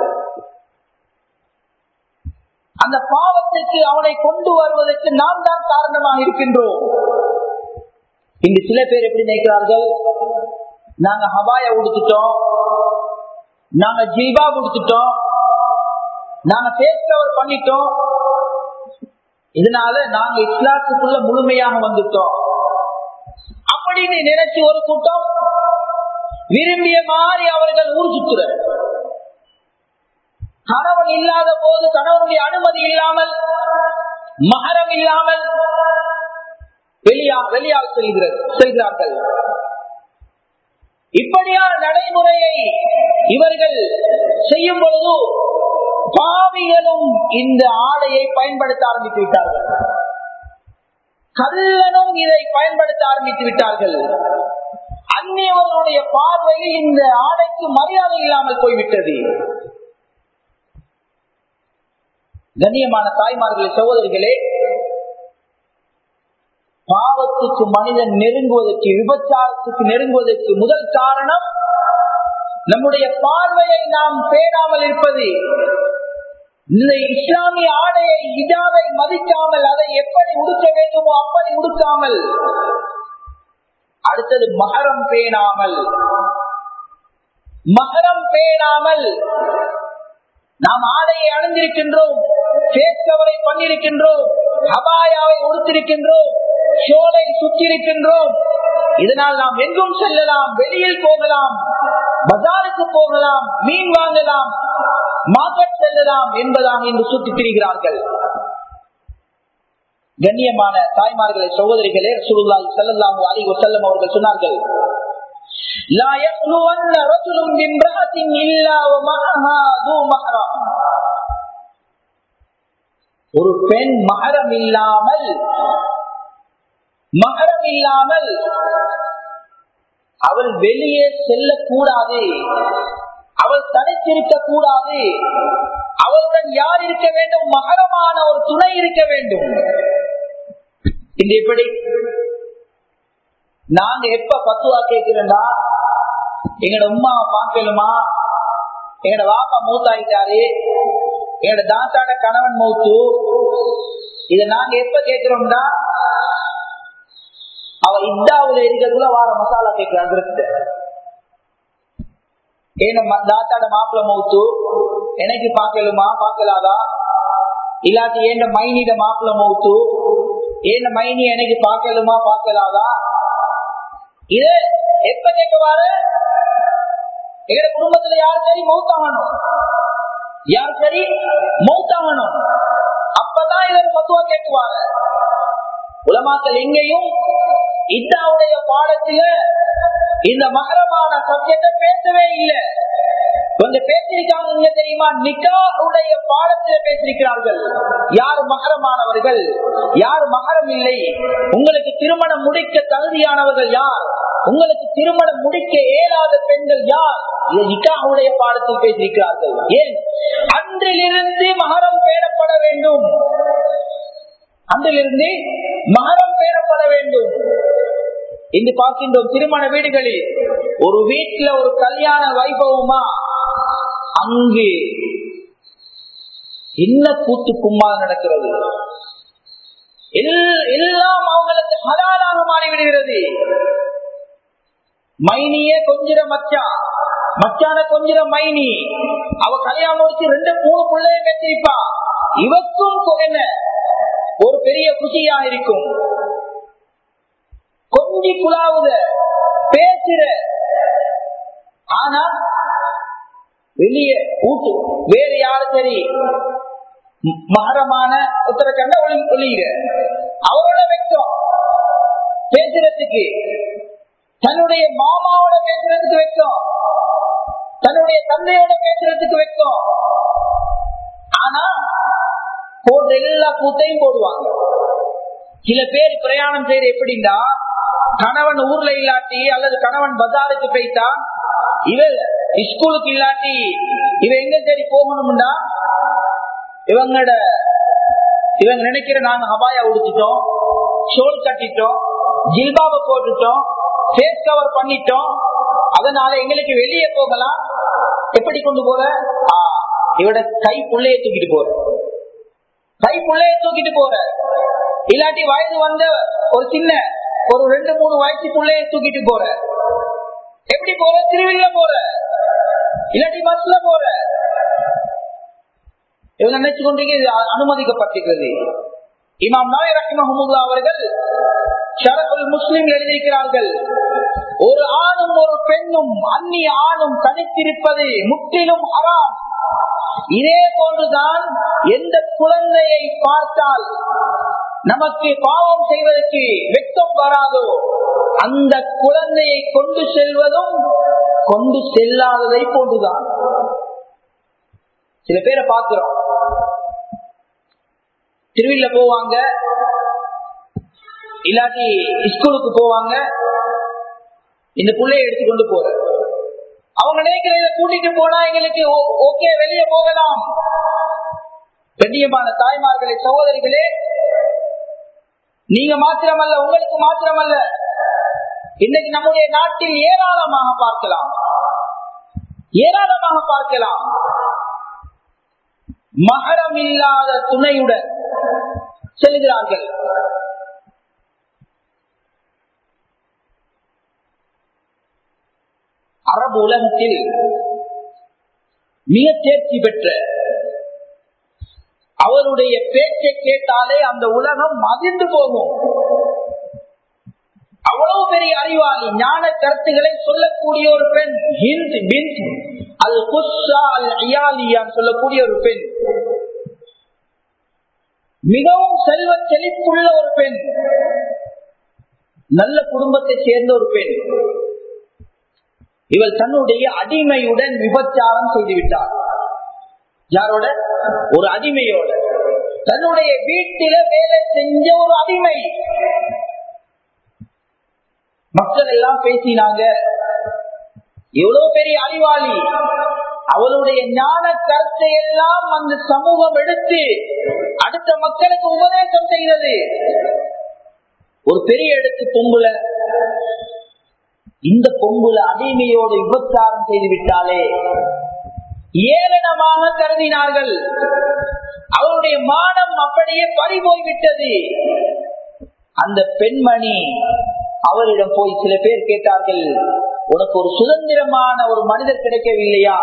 அந்த பாவத்திற்கு அவனை கொண்டு வருவதற்கு நாம் தான் காரணமாக இருக்கின்றோம் இங்கு சில பேர் எப்படி நினைக்கிறார்கள் நாங்க ஹவாய உடுத்துட்டோம் நாங்க ஜில்பா உடுத்துட்டோம் நாங்க ஃபேஸ் கவர் பண்ணிட்டோம் இதனால நாங்க இஸ்லாத்துக்குள்ள முழுமையாக வந்துட்டோம் அப்படின்னு நினைச்சு ஒரு கூட்டம் விரும்பிய மாதிரி அவர்கள் ஊர் சுற்றுற கணவன் இல்லாத போது கணவனுடைய அனுமதி இல்லாமல் மகரம் இல்லாமல் வெளியா வெளியாக செல்கிறது செல்கிறார்கள் இப்படியான நடைமுறையை இவர்கள் செய்யும் பொழுது பாவிகளும் இந்த ஆடையை பயன்படுத்த ஆரம்பித்து விட்டார்கள் கல்லனும் இதை பயன்படுத்த ஆரம்பித்து விட்டார்கள் அந்நியவர்களுடைய பார்வையில் இந்த ஆடைக்கு மரியாதை இல்லாமல் போய்விட்டது கண்ணியமான தாய்மார்களே சகோதரிகளே பாவத்துக்கு மனிதன் நெருங்குவதற்கு விபச்சாரத்துக்கு நெருங்குவதற்கு முதல் காரணம் நம்முடைய பார்வையை நாம் பேணாமல் இருப்பது இந்த இஸ்லாமிய ஆடையை இஜாவை மதிக்காமல் அதை எப்படி உடுக்க வேண்டுமோ அப்படி உடுக்காமல் அடுத்தது மகரம் பேணாமல் மகரம் பேணாமல் நாம் ஆடையை அணிந்திருக்கின்றோம் கேட்கவரை பண்ணிருக்கின்றோம் ஹபாயாவை உடுத்திருக்கின்றோம் ஷோலை சுற்றிருக்கின்றோம் இதனால் நாம் எங்கும் செல்லலாம் வெளியில் போகலாம் பஜாருக்கு போகலாம் மீன் வாங்கலாம் மார்க்கெட் செல்லலாம் என்பதாக இன்று சுற்றித் திரிகிறார்கள் கண்ணியமான தாய்மார்களே சகோதரிகளே சுருல்லாய் செல்லலாம் அலி வசல்லம் அவர்கள் சொன்னார்கள் لا يخلون رجل بامرأة إلا ومعها ذو محرم ஒரு பெண் மகரம் இல்லாமல் மகரம் இல்லாமல் அவள் வெளியே செல்லக்கூடாது அவள் தனித்திருக்க கூடாது அவளுடன் யார் இருக்க வேண்டும் மகரமான ஒரு துணை இருக்க வேண்டும் இது எப்படி நாங்க எப்ப பத்துவா கேட்கிறோம்டா எங்கட உமா பார்க்கலுமா எங்கட வாப்பா மூத்தாயிட்டாரு எங்கட தாத்தாட கணவன் மூத்து இத நாங்க எப்ப கேட்கிறோம்டா அவ இந்தாவுல இருக்கக்குள்ள வார மசாலா கேட்கிறாங்க ஏன தாத்தாட மாப்பிள்ள மூத்து எனக்கு பார்க்கலுமா பார்க்கலாதா இல்லாட்டி ஏண்ட மைனிட மாப்பிள்ள மூத்து ஏண்ட மைனி எனக்கு பார்க்கலுமா பார்க்கலாதா இது எப்ப கேட்க வார எங்க குடும்பத்துல யார் சரி மௌத்தாகணும் யார் சரி மௌத்தாகணும் அப்பதான் இவர் மத்துவா கேட்குவாங்க உலமாக்கள் எங்கேயும் இத்தாவுடைய பாடத்தில இந்த மகரமான சப்ஜெக்ட பேசவே இல்லை கொஞ்சம் பேசியிருக்காங்க தெரியுமா நிக்காவுடைய பாடத்தில் பேசியிருக்கிறார்கள் யார் மகரமானவர்கள் யார் மகரம் இல்லை உங்களுக்கு திருமணம் முடிக்க தகுதியானவர்கள் யார் உங்களுக்கு திருமணம் முடிக்க இயலாத பெண்கள் யார் இது நிக்காவுடைய பாடத்தில் பேசியிருக்கிறார்கள் ஏன் அன்றிலிருந்து மகரம் பேணப்பட வேண்டும் அன்றிலிருந்து மகரம் பேணப்பட வேண்டும் இன்று பார்க்கின்றோம் திருமண வீடுகளில் ஒரு வீட்டுல ஒரு கல்யாண வைபவமா அங்கு என்ன கூத்து கும்மா நடக்கிறது எல்லாம் அவங்களுக்கு ஹலாலாக மாறிவிடுகிறது மைனிய கொஞ்சிர மச்சான் மச்சான கொஞ்சிர மைனி அவ கல்யாணம் முடிச்சு ரெண்டு மூணு பிள்ளைய பெற்றிருப்பா இவக்கும் என்ன ஒரு பெரிய குஷியா இருக்கும் கொஞ்சி குழாவுத பேசுற ஆனா வெளிய ஊட்டு வேற யாரு சரி மகரமான உத்தரக்கண்ட ஒளி ஒளிகிற அவரோட வெக்கம் பேசுறதுக்கு தன்னுடைய மாமாவோட பேசுறதுக்கு வெக்கம் தன்னுடைய தந்தையோட பேசுறதுக்கு வெக்கம் ஆனா போடுற எல்லா கூத்தையும் போடுவாங்க சில பேர் பிரயாணம் செய்யற எப்படின்னா கணவன் ஊர்ல எப்படின்னா கணவன் ஊர்ல இல்லாட்டி அல்லது கணவன் பஜாருக்கு போயிட்டா இவ ஸ்கூலுக்கு இல்லாட்டி இவ எங்க தேடி போகணும்னா இவங்களோட இவங்க நினைக்கிற நாங்க ஹபாயா உடுத்துட்டோம் ஷோல் கட்டிட்டோம் ஜில்பாவை போட்டுட்டோம் ஃபேஸ் கவர் பண்ணிட்டோம் அதனால எங்களுக்கு வெளியே போகலாம் எப்படி கொண்டு போற இவட கை புள்ளைய தூக்கிட்டு போற கை புள்ளைய தூக்கிட்டு போற இல்லாட்டி வயது வந்த ஒரு சின்ன ஒரு ரெண்டு மூணு வயசு புள்ளைய தூக்கிட்டு போற எப்படி போற திருவிழா போற இல்லாட்டி பஸ்ல போற இவங்க நினைச்சு கொண்டீங்க இது அனுமதிக்கப்பட்டிருக்கிறது இமாம் நாய் ரஹிமஹமுல்லா அவர்கள் ஷரபுல் முஸ்லிம் எழுதியிருக்கிறார்கள் ஒரு ஆணும் ஒரு பெண்ணும் அந்நிய ஆணும் தனித்திருப்பது முற்றிலும் ஹராம் இதே போன்றுதான் எந்த குழந்தையை பார்த்தால் நமக்கு பாவம் செய்வதற்கு வெட்கம் வராதோ அந்த குழந்தையை கொண்டு செல்வதும் கொண்டு செல்லாததை போன்றுதான் சில பேரை பார்க்கிறோம் திருவிழா போவாங்க இல்லாட்டி ஸ்கூலுக்கு போவாங்க இந்த பிள்ளைய எடுத்துக்கொண்டு போற அவங்க நினைக்கிற கூட்டிட்டு போனா எங்களுக்கு ஓகே வெளியே போகலாம் கண்ணியமான தாய்மார்களே சகோதரிகளே நீங்க மாத்திரமல்ல உங்களுக்கு மாத்திரமல்ல இன்னைக்கு நம்முடைய நாட்டில் ஏராளமாக பார்க்கலாம் ஏராளமாக பார்க்கலாம் மகரம் இல்லாத துணையுடன் செல்கிறார்கள் அரபு உலகத்தில் மிக தேர்ச்சி பெற்ற அவருடைய பேச்சை கேட்டாலே அந்த உலகம் மகிழ்ந்து போகும் அவ்வளவு பெரிய அறிவாளி ஞான கருத்துக்களை சொல்லக்கூடிய ஒரு பெண் ஹிந்த் பிந்த் அல் குஸ்ஸா அல் ஐயாலியான் சொல்லக்கூடிய ஒரு பெண் மிகவும் செல்வ செழிப்புள்ள ஒரு பெண் நல்ல குடும்பத்தை சேர்ந்த ஒரு பெண் இவள் தன்னுடைய அடிமையுடன் விபச்சாரம் செய்துவிட்டார் யாரோட ஒரு அடிமையோட தன்னுடைய வீட்டில வேலை செஞ்ச ஒரு அடிமை மக்கள் எல்லாம் பேசினாங்க எவ்வளவு பெரிய அறிவாளி அவளுடைய ஞான கருத்தை எல்லாம் அந்த சமூகம் எடுத்து அடுத்த மக்களுக்கு உபதேசம் செய்தது ஒரு பெரிய எடுத்து பொங்குல இந்த பொங்குல அடிமையோடு விபச்சாரம் செய்து விட்டாலே ஏளனமாக கருதினார்கள் அவருடைய மானம் அப்படியே பறிபோய்விட்டது அந்த பெண்மணி அவரிடம் போய் சில பேர் கேட்டார்கள் உனக்கு ஒரு சுதந்திரமான ஒரு மனிதர் கிடைக்கவில்லையா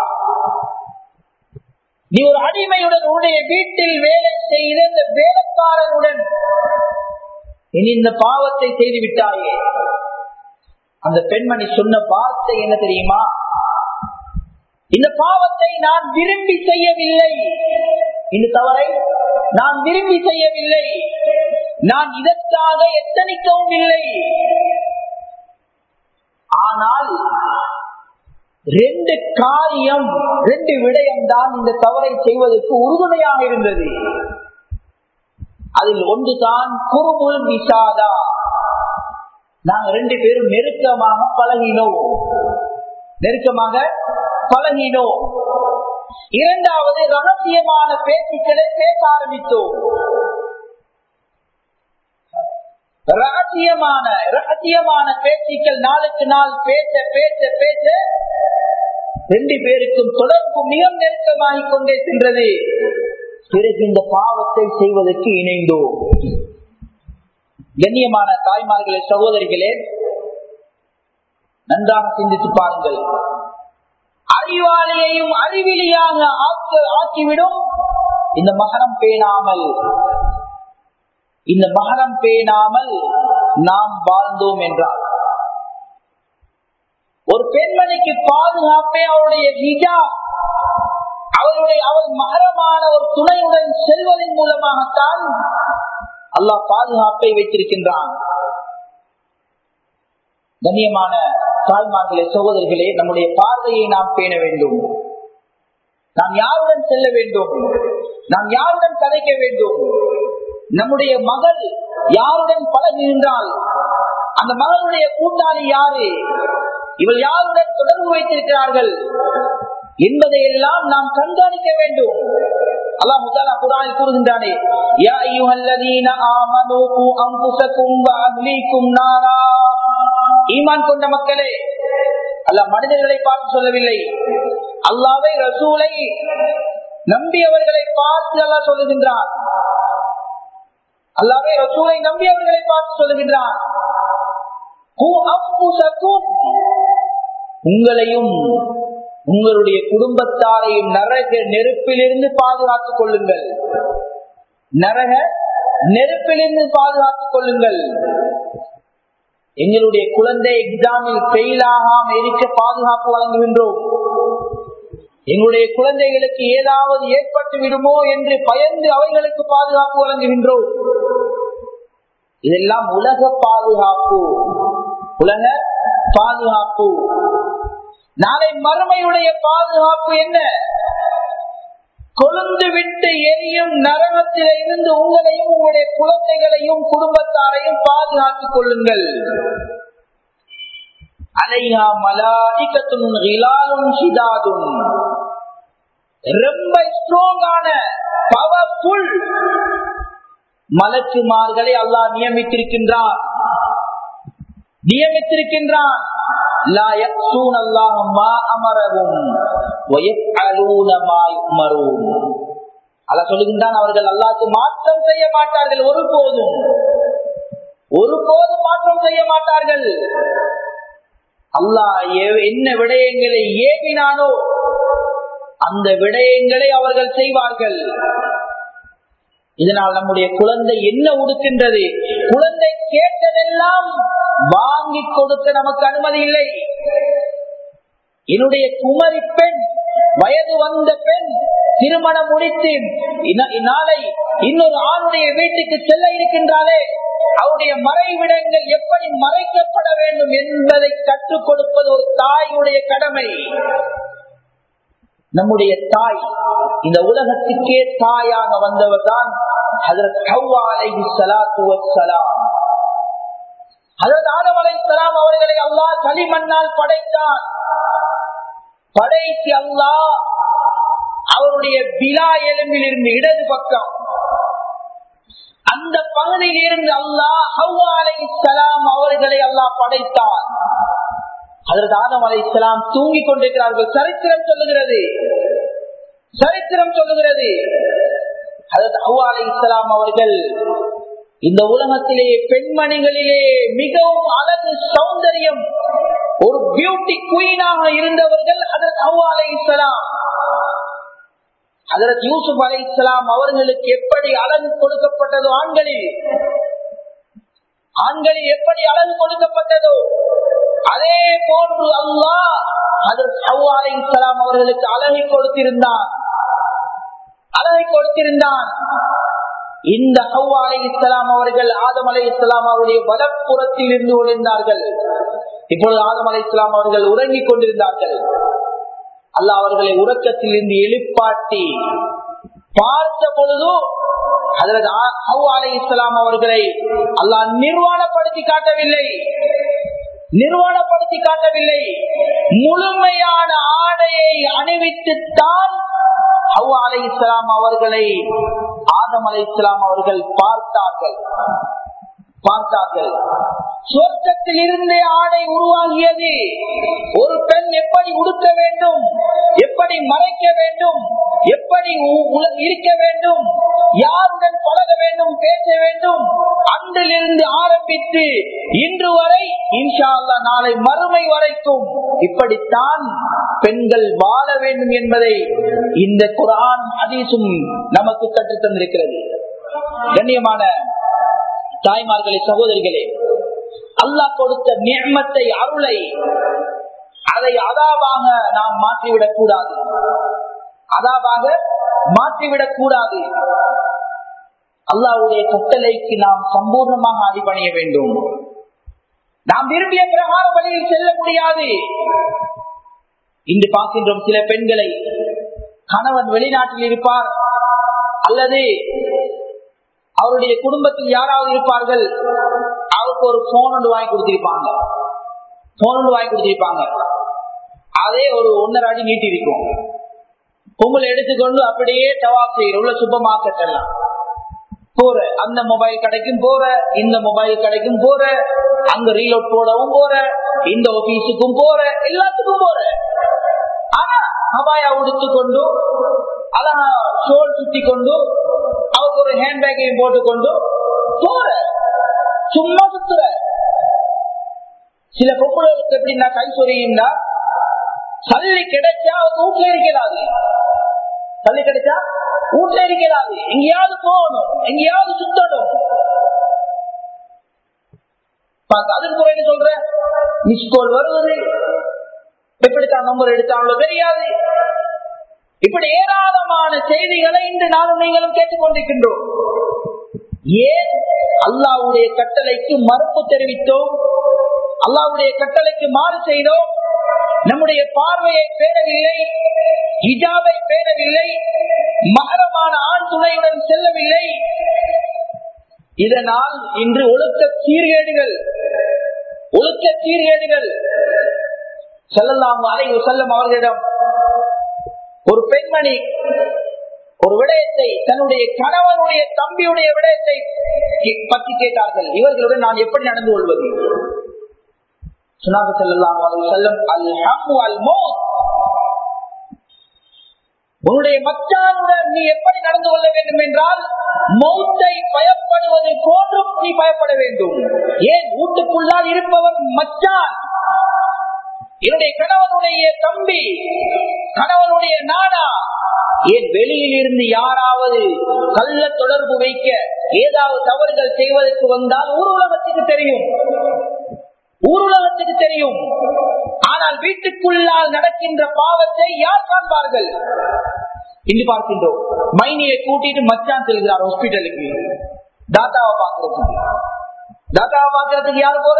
நீ ஒரு அடிமையுடன் உன்னுடைய வீட்டில் வேலை செய்த இந்த வேலைக்காரனுடன் இனி இந்த பாவத்தை செய்து விட்டாயே அந்த பெண்மணி சொன்ன வார்த்தை என்ன தெரியுமா இந்த பாவத்தை நான் விரும்பி செய்யவில்லை இந்த தவறை நான் விரும்பி செய்யவில்லை நான் இதற்காக எத்தனிக்கவும் இல்லை ஆனால் ரெண்டு காரியம் ரெண்டு விடயம் தான் இந்த தவறை செய்வதற்கு உறுதுணையாக இருந்தது அதில் ஒன்றுதான் குறுமுல் விசாதா நாங்க ரெண்டு பேரும் நெருக்கமாக பழகினோம் நெருக்கமாக பழகினோம் இரண்டாவது ரகசியமான பேச்சுக்களை பேச ஆரம்பித்தோம் ரகசியமான ரகசியமான பேச்சுக்கள் நாளுக்கு நாள் பேச பேச பேச ரெண்டு பேருக்கும் தொடர்பு மிக நெருக்கமாகிக் கொண்டே சென்றது பிறகு இந்த பாவத்தை செய்வதற்கு இணைந்தோம் கண்ணியமான தாய்மார்களே சகோதரிகளே நன்றாக சிந்தித்து பாருங்கள் அறிவாளியையும் அறிவிலியாக ஆக்கிவிடும் இந்த மகரம் பேணாமல் இந்த மகரம் பேணாமல் நாம் வாழ்ந்தோம் என்றார் ஒரு பெண்மணிக்கு பாதுகாப்பே அவருடைய ஹிஜா அவருடைய அவள் மகரமான ஒரு துணையுடன் செல்வதன் மூலமாகத்தான் அல்லாஹ் பாதுகாப்பை வைத்திருக்கின்றான் கண்ணியமான தாய்மார்களே சகோதரிகளே நம்முடைய பார்வையை நாம் பேண வேண்டும் நாம் யாருடன் செல்ல வேண்டும் நாம் யாருடன் கதைக்க வேண்டும் நம்முடைய மகள் யாருடன் பழகுகின்றால் அந்த மகளுடைய கூட்டாளி யாரு இவள் யாருடன் தொடர்பு வைத்திருக்கிறார்கள் என்பதை எல்லாம் நாம் கண்காணிக்க வேண்டும் அல்லாஹ் தாலா குரானில் கூறுகின்றானே யா அய்யுஹல்லதீன ஆமனூ கூ அன்ஃபுஸக்கும் வ அஹ்லீக்கும் நாரா ஈமான் கொண்ட மக்களே அல்லாஹ் மனிதர்களை பார்த்து சொல்லவில்லை அல்லாஹ்வை ரசூலை நம்பியவர்களை பார்த்து அல்லாஹ் சொல்லுகின்றான் அல்லாஹ்வை ரசூலை நம்பியவர்களை பார்த்து சொல்லுகின்றான் கூ அன்ஃபுஸக்கும் உங்களையும் உங்களுடைய குடும்பத்தாரையும் நரக நெருப்பிலிருந்து பாதுகாத்துக் கொள்ளுங்கள் நரக நெருப்பிலிருந்து பாதுகாத்துக் கொள்ளுங்கள் எங்களுடைய குழந்தை எக்ஸாமில் ஃபெயில் ஆகாம இருக்க பாதுகாப்பு வழங்குகின்றோம் எங்களுடைய குழந்தைகளுக்கு ஏதாவது ஏற்பட்டு விடுமோ என்று பயந்து அவைகளுக்கு பாதுகாப்பு வழங்குகின்றோம் இதெல்லாம் உலக பாதுகாப்பு உலக பாதுகாப்பு நாளை மறுமையுடைய பாதுகாப்பு என்ன கொழுந்து விட்டு எரியும் நரகத்தில் இருந்து உங்களையும் உங்களுடைய குழந்தைகளையும் குடும்பத்தாரையும் பாதுகாத்துக் கொள்ளுங்கள் அலையா மலாய்கத்தும் இலாலும் சிதாதும் ரொம்ப ஸ்ட்ராங்கான பவர்ஃபுல் மலக்குமார்களை அல்லாஹ் நியமித்திருக்கின்றான் நியமித்திருக்கின்றான் لا يقصون الله ما أمرهم ويفعلون ما يؤمرون அல்லாஹ் சொல்லுகின்றான் அவர்கள் அல்லாஹ்க்கு மாற்றம் செய்ய மாட்டார்கள் ஒருபோதும் ஒருபோதும் மாற்றம் செய்ய மாட்டார்கள் அல்லாஹ் என்ன விடயங்களை ஏவினானோ அந்த விடயங்களை அவர்கள் செய்வார்கள் இதனால் நம்முடைய குழந்தை என்ன உடுக்கின்றது குழந்தை கேட்டதெல்லாம் வாங்கி கொடுக்க நமக்கு அனுமதி இல்லை என்னுடைய குமரி பெண் வயது வந்த பெண் திருமணம் முடித்து நாளை இன்னொரு ஆணுடைய வீட்டுக்கு செல்ல இருக்கின்றாலே அவருடைய மறைவிடங்கள் எப்படி மறைக்கப்பட வேண்டும் என்பதை கற்றுக் கொடுப்பது ஒரு தாயுடைய கடமை நம்முடைய தாய் இந்த உலகத்துக்கே தாயாக வந்தவர் தான் அவர்களை அல்லாஹ் களிமண்ணால் படைத்தான் படைத்து அல்லாஹ் அவருடைய விழா எலும்பில் இருந்து இடது பக்கம் அந்த பகுதியில் இருந்து அல்லாஹ் ஹவ்வா அலை சலாம் அவர்களை அல்லாஹ் படைத்தான் அதற்கு ஆதம் அலை இஸ்லாம் தூங்கிக் கொண்டிருக்கிறார்கள் சரித்திரம் சொல்லுகிறது சரித்திரம் சொல்லுகிறது அதற்கு ஹவ்வா அலை இஸ்லாம் அவர்கள் இந்த உலகத்திலே பெண்மணிகளிலே மிகவும் அழகு சௌந்தரியம் ஒரு பியூட்டி குயினாக இருந்தவர்கள் அதற்கு ஹவ்வா அலை இஸ்லாம் அதற்கு யூசுப் அலை இஸ்லாம் அவர்களுக்கு எப்படி அழகு கொடுக்கப்பட்டதோ ஆண்களில் ஆண்களில் எப்படி அழகு கொடுக்கப்பட்டதோ அதே போன்று அல்லாஹ் அதற்கு ஹவ்வா அலை இஸ்லாம் அவர்களுக்கு அழகை கொடுத்திருந்தான் அழகை கொடுத்திருந்தான் இந்த ஹவ்வா அலை இஸ்லாம் அவர்கள் ஆதம் அலை இஸ்லாம் அவருடைய வலப்புறத்தில் இருந்து ஒளிர்ந்தார்கள் இப்பொழுது ஆதம் அலை இஸ்லாம் அவர்கள் உறங்கிக் கொண்டிருந்தார்கள் அல்லாஹ் அவர்களை உறக்கத்தில் இருந்து எழுப்பாட்டி பார்த்த பொழுது அதற்கு அலை இஸ்லாம் அவர்களை அல்லாஹ் நிர்வாணப்படுத்தி காட்டவில்லை நிர்வாணப்படுத்தி காட்டவில்லை முழுமையான ஆடையை அணிவித்துத்தான் ஹவ்வா அலை இஸ்லாம் அவர்களை ஆதம் அலை இஸ்லாம் அவர்கள் பார்த்தார்கள் பார்த்தார்கள் சொர்க்கத்தில் இருந்தே ஆடை உருவாகியது ஒரு பெண் எப்படி உடுக்க வேண்டும் எப்படி மறைக்க வேண்டும் எப்படி இருக்க வேண்டும் யாருடன் பழக வேண்டும் பேச வேண்டும் அன்றிலிருந்து ஆரம்பித்து இன்று வரை இன்ஷா அல்லா நாளை மறுமை வரைக்கும் இப்படித்தான் பெண்கள் வாழ வேண்டும் என்பதை இந்த குரான் அதீசும் நமக்கு கற்றுத் தந்திருக்கிறது கண்ணியமான தாய்மார்களே சகோதரிகளே அல்லாஹ் கொடுத்த நியமத்தை அருளை அதை அதாவாக நாம் மாற்றிவிடக் கூடாது அதாவாக மாற்றிவிடக் கூடாது அல்லாவுடைய கட்டளைக்கு நாம் சம்பூர்ணமாக அடிபணிய வேண்டும் நாம் விரும்பிய பிரகார வழியில் செல்ல முடியாது இன்று பார்க்கின்றோம் சில பெண்களை கணவன் வெளிநாட்டில் இருப்பார் அல்லது அவருடைய குடும்பத்தில் யாராவது இருப்பார்கள் அவருக்கு ஒரு போன் ஒன்று வாங்கி கொடுத்திருப்பாங்க போன் ஒன்று வாங்கி கொடுத்திருப்பாங்க அதே ஒரு ஒன்னரை அடி நீட்டி இருக்கும் பொங்கல் எடுத்துக்கொண்டு அப்படியே டவாப் செய்யற உள்ள சூப்பர் மார்க்கெட் எல்லாம் போற அந்த மொபைல் கடைக்கும் போற இந்த மொபைல் கடைக்கும் போற அங்க ரீலோட் போடவும் போற இந்த ஆபீஸுக்கும் போற எல்லாத்துக்கும் போற ஆனா அபாயா உடுத்து கொண்டு அழகா ஷோல் சுத்தி கொண்டு அவருக்கு ஒரு ஹேண்ட்பேக்கையும் போட்டுக்கொண்டு போற சும்மா சுத்துற சில பொம்பளைகளுக்கு எப்படின்னா கை சொரியும்னா சல்லி கிடைச்சா அவருக்கு வீட்டுல இருக்கிறாது சல்லி கிடைச்சா வீட்டுல இருக்கிறாது எங்கேயாவது போகணும் எங்கேயாவது சுத்தணும் அதுக்கு குறைந்து சொல்ற மிஸ் கால் வருவது எப்படித்தான் நம்பர் எடுத்தாங்களோ தெரியாது இப்படி ஏராளமான செய்திகளை இன்று நானும் நீங்களும் கேட்டுக்கொண்டிருக்கின்றோம் ஏன் அல்லாவுடைய கட்டளைக்கு மறுப்பு தெரிவித்தோம் அல்லாவுடைய கட்டளைக்கு மாறு செய்தோம் நம்முடைய பார்வையை பேணவில்லை இஜாவை பேணவில்லை மகரமான ஆண் துணையுடன் செல்லவில்லை இதனால் இன்று ஒழுக்க சீர்கேடுகள் ஒழுக்க சீர்கேடுகள் செல்லலாம் அலை செல்லும் அவர்களிடம் ஒரு பெண்மணி ஒரு விடயத்தை தன்னுடைய கணவனுடைய தம்பியுடைய விடயத்தை பற்றி கேட்டார்கள் இவர்களுடன் நான் எப்படி நடந்து கொள்வது சொன்னாங்க செல்லலாம் செல்லும் அல் ஹம்மு அல் மோத் உன்னுடைய மச்சானுடன் நீ எப்படி நடந்து கொள்ள வேண்டும் என்றால் மௌத்தை பயப்படுவது போன்றும் நீ பயப்பட வேண்டும் ஏன் வீட்டுக்குள்ளால் இருப்பவன் மச்சான் என்னுடைய கணவனுடைய தம்பி கணவனுடைய நானா ஏன் வெளியில் இருந்து யாராவது கள்ள தொடர்பு வைக்க ஏதாவது தவறுகள் செய்வதற்கு வந்தால் ஊர் உலகத்துக்கு தெரியும் ஊர் உலகத்துக்கு தெரியும் ஆனால் வீட்டுக்குள்ளால் நடக்கின்ற பாவத்தை யார் காண்பார்கள் இன்று பார்க்கின்றோம் மைனியை கூட்டிட்டு மச்சான் செல்கிறார் ஹாஸ்பிட்டலுக்கு தாத்தாவை பார்க்கறதுக்கு தாத்தாவை பார்க்கறதுக்கு யாரு போற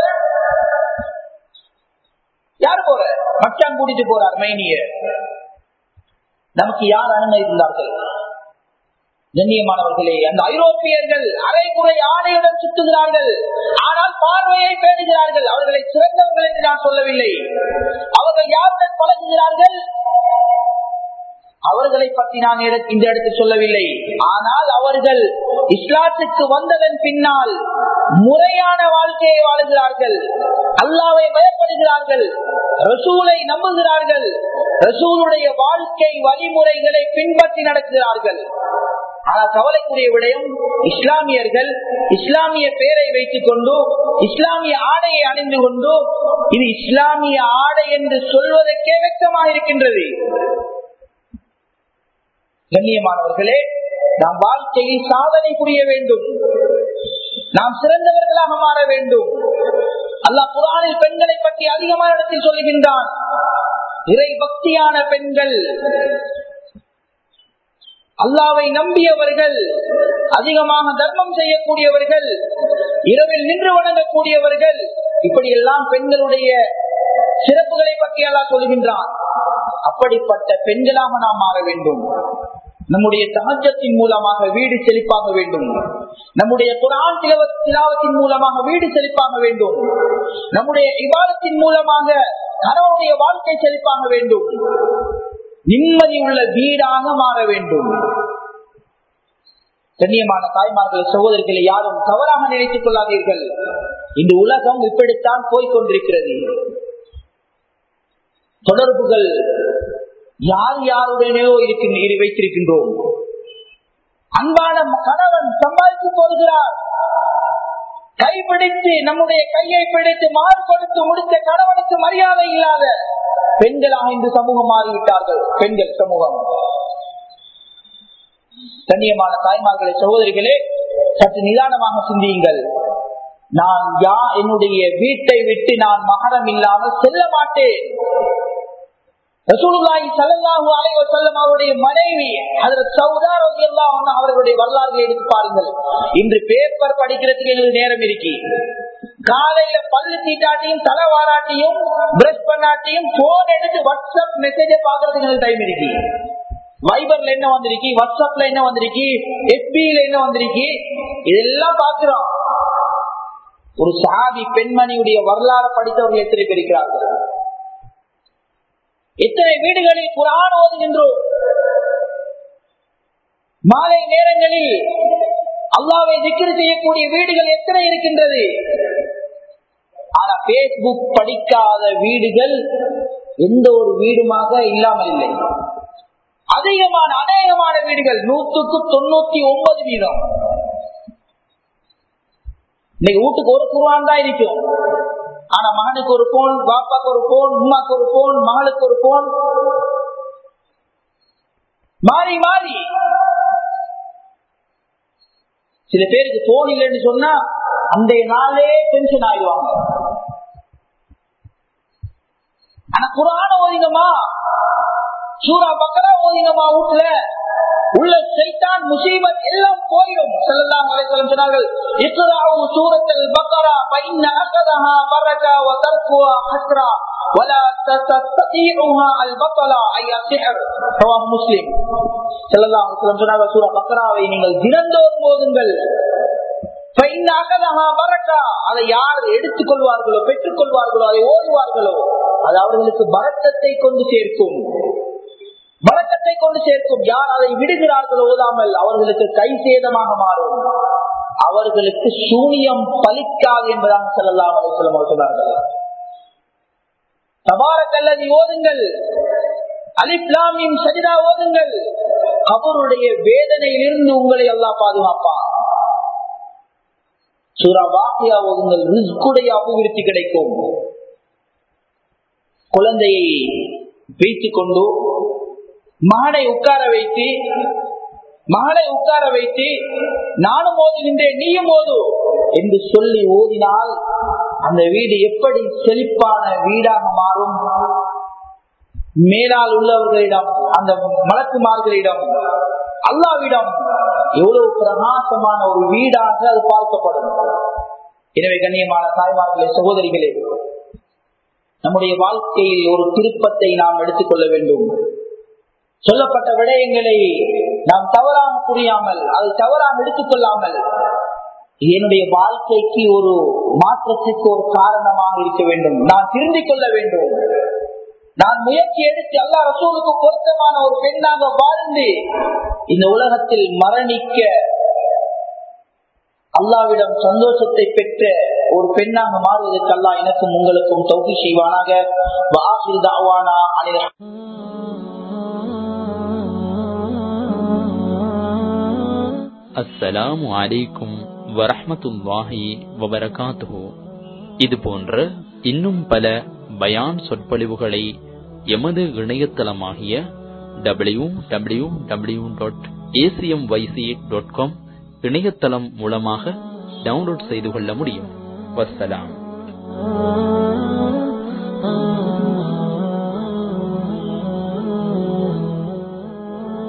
யாரு போற மச்சான் கூட்டிட்டு போறார் மைனிய நமக்கு யார் அனுமதித்தார்கள் கண்ணியமானவர்களே அந்த ஐரோப்பியர்கள் அரைகுறை ஆடையுடன் சுத்துகிறார்கள் ஆனால் பார்வையை பேணுகிறார்கள் அவர்களை சிறந்தவர்கள் என்று நான் சொல்லவில்லை அவர்கள் யாருடன் பழகுகிறார்கள் அவர்களை பற்றி நான் இந்த இடத்தில் சொல்லவில்லை ஆனால் அவர்கள் இஸ்லாத்துக்கு வந்ததன் பின்னால் முறையான வாழ்க்கையை வாழுகிறார்கள் அல்லாவை பயப்படுகிறார்கள் ரசூலை நம்புகிறார்கள் ரசூலுடைய வாழ்க்கை வழிமுறைகளை பின்பற்றி நடக்கிறார்கள் ஆனால் கவலைக்குரிய விடயம் இஸ்லாமியர்கள் இஸ்லாமிய பெயரை வைத்துக் கொண்டு இஸ்லாமிய ஆடையை அணிந்து கொண்டு இது இஸ்லாமிய ஆடை என்று சொல்வதற்கே வெக்கமாக இருக்கின்றது கண்ணியமானவர்களே நாம் வாழ்க்கையில் சாதனை புரிய வேண்டும் நாம் சிறந்தவர்களாக மாற வேண்டும் அல்லாஹ் குரானில் பெண்களை பற்றி அதிகமான இடத்தில் சொல்லுகின்றான் இறை பக்தியான பெண்கள் அல்லாவை நம்பியவர்கள் அதிகமாக தர்மம் செய்யக்கூடியவர்கள் இரவில் நின்று வணங்கக்கூடியவர்கள் இப்படி எல்லாம் பெண்களுடைய சிறப்புகளை பற்றி எல்லாம் சொல்கின்றான் அப்படிப்பட்ட பெண்களாக நாம் மாற வேண்டும் நம்முடைய தகஜத்தின் மூலமாக வீடு செழிப்பாக வேண்டும் நம்முடைய குரான் திலாவத்தின் மூலமாக வீடு செழிப்பாக வேண்டும் நம்முடைய இவாதத்தின் மூலமாக கணவனுடைய வாழ்க்கை செழிப்பாக வேண்டும் நிம்மதி உள்ள வீடாக மாற வேண்டும் கண்ணியமான தாய்மார்கள் சகோதரர்களை யாரும் தவறாக நினைத்துக் கொள்ளாதீர்கள் இந்த உலகம் இப்படித்தான் போய்கொண்டிருக்கிறது தொடர்புகள் யார் யாருடனோ இருக்கின்ற வைத்திருக்கின்றோம் அன்பான கணவன் சம்பாதித்து போடுகிறார் கைப்பிடித்து நம்முடைய கையை பிடித்து மாறு கொடுத்து முடித்த கணவனுக்கு மரியாதை இல்லாத பெண்களாக இந்த சமூகம் மாறிவிட்டார்கள் பெண்கள் சமூகம் கண்ணியமான தாய்மார்களே சகோதரிகளே சற்று நிதானமாக சிந்தியுங்கள் நான் யா என்னுடைய வீட்டை விட்டு நான் மகரம் இல்லாமல் செல்ல மாட்டேன் ரசூலுல்லாஹி ஸல்லல்லாஹு அலைஹி வஸல்லம் அவருடைய மனைவி ஹஜ்ரத் சௌதா রাদিয়াল্লাহு அன்ஹா அவர்களுடைய வரலாறுகளை எடுத்து பாருங்கள் இன்று பேப்பர் படிக்கிறதுக்கு எங்களுக்கு நேரம் இருக்கு காலையில பல்லு தீட்டாட்டியும் தலை வாராட்டியும் பிரஷ் பண்ணாட்டியும் போன் எடுத்து வாட்ஸ்அப் மெசேஜ பாக்குறதுக்கு எங்களுக்கு டைம் இருக்கு வைபர்ல என்ன வந்திருக்கு வாட்ஸ்அப்ல என்ன வந்திருக்கு எஃபில என்ன வந்திருக்கு இதெல்லாம் பார்க்கிறோம் ஒரு சாதி பெண்மணியுடைய வரலாறு படித்தவர்கள் எத்தனை பேர் இருக்கிறார்கள் எத்தனை வீடுகளில் குரான் ஓதுகின்றோம் மாலை நேரங்களில் அல்லாவை திக்கிரி செய்யக்கூடிய வீடுகள் எத்தனை இருக்கின்றது ஆனா பேஸ்புக் படிக்காத வீடுகள் எந்த ஒரு வீடுமாக இல்லாமல் இல்லை அதிகமான அநேகமான வீடுகள் நூற்றுக்கு தொண்ணூத்தி ஒன்பது வீதம் இன்னைக்கு வீட்டுக்கு ஒரு குருவான் தான் இருக்கும் ஆனா மகனுக்கு ஒரு போன் பாப்பாக்கு ஒரு போன் உமாக்கு ஒரு போன் மகளுக்கு ஒரு போன் மாறி மாறி சில பேருக்கு போன் இல்லைன்னு சொன்னா அந்த நாளே டென்ஷன் ஆயிடுவாங்க ஆனா குரான ஓதிங்கம்மா சூரா பக்கரா ஓதிங்கம்மா வீட்டுல உள்ள சைத்தான் முசீபத் எல்லாம் போயிடும் செல்லலாம் அலைசலம் சொன்னார்கள் இக்ராவு சூரத்தில் பக்கரா பைன்ன அகதஹா பரகா வ தர்குவா ஹஸ்ரா ولا تستطيعها البطلة أي السحر رواه مسلم صلى الله عليه وسلم சொன்னார்கள் சூரா பக்கராவை நீங்கள் தினந்தோறும் போதுங்கள் அதை யார் எடுத்துக் கொள்வார்களோ பெற்றுக் கொள்வார்களோ அதை ஓடுவார்களோ அது அவர்களுக்கு பரக்கத்தை கொண்டு சேர்க்கும் பரக்கத்தை கொண்டு சேர்க்கும் யார் அதை விடுகிறார்களோ ஓதாமல் அவர்களுக்கு கை சேதமாக மாறும் அவர்களுக்கு சூனியம் பலிக்காது என்பதாக செல்லலாம் அலிஸ்லம் சொன்னார்கள் தபாரக்கல்லதி ஓதுங்கள் அலிப்லாமின் சஜிதா ஓதுங்கள் அவருடைய வேதனையிலிருந்து உங்களை எல்லாம் பாதுகாப்பான் சூரா வாக்கியா ஓதுங்கள் ரிஸ்குடைய அபிவிருத்தி கிடைக்கும் குழந்தையை வைத்துக் கொண்டு மகனை உட்கார வைத்து மகளை உட்கார வைத்து நானும் ஓதுகின்றேன் நீயும் ஓது என்று சொல்லி ஓதினால் அந்த வீடு எப்படி செழிப்பான வீடாக மாறும் மேலால் உள்ளவர்களிடம் அந்த மலக்குமார்களிடம் அல்லாவிடம் எவ்வளவு பிரகாசமான ஒரு வீடாக அது பார்க்கப்படும் எனவே கண்ணியமான தாய்மார்களே சகோதரிகளே நம்முடைய வாழ்க்கையில் ஒரு திருப்பத்தை நாம் எடுத்துக்கொள்ள வேண்டும் சொல்லப்பட்ட விடயங்களை நாம் தவறாக புரியாமல் அது தவறாக எடுத்துக்கொள்ளாமல் என்னுடைய வாழ்க்கைக்கு ஒரு மாற்றத்திற்கு ஒரு காரணமாக இருக்க வேண்டும் நான் திருந்திக் கொள்ள வேண்டும் நான் முயற்சி எடுத்து அல்லா ரசூலுக்கு பொருத்தமான ஒரு பெண்ணாக வாழ்ந்து இந்த உலகத்தில் மரணிக்க அல்லாவிடம் சந்தோஷத்தை பெற்ற ஒரு பெண்ணாக மாறுவதற்கு அல்லா எனக்கும் உங்களுக்கும் தௌகி செய்வானாக வாசில் தாவானா அனில் அஸ்ஸலாமு அலைக்கும் வரஹமத்துல்லாஹி வபரகாத்துஹு இது போன்ற இன்னும் பல பயான் சொற்பொழிவுகளை எமது இணையதளமாகிய W W W dot A C M Y C dot com இணையதளம் மூலமாக டவுன்லோட் செய்து கொள்ள முடியும் வசலாம்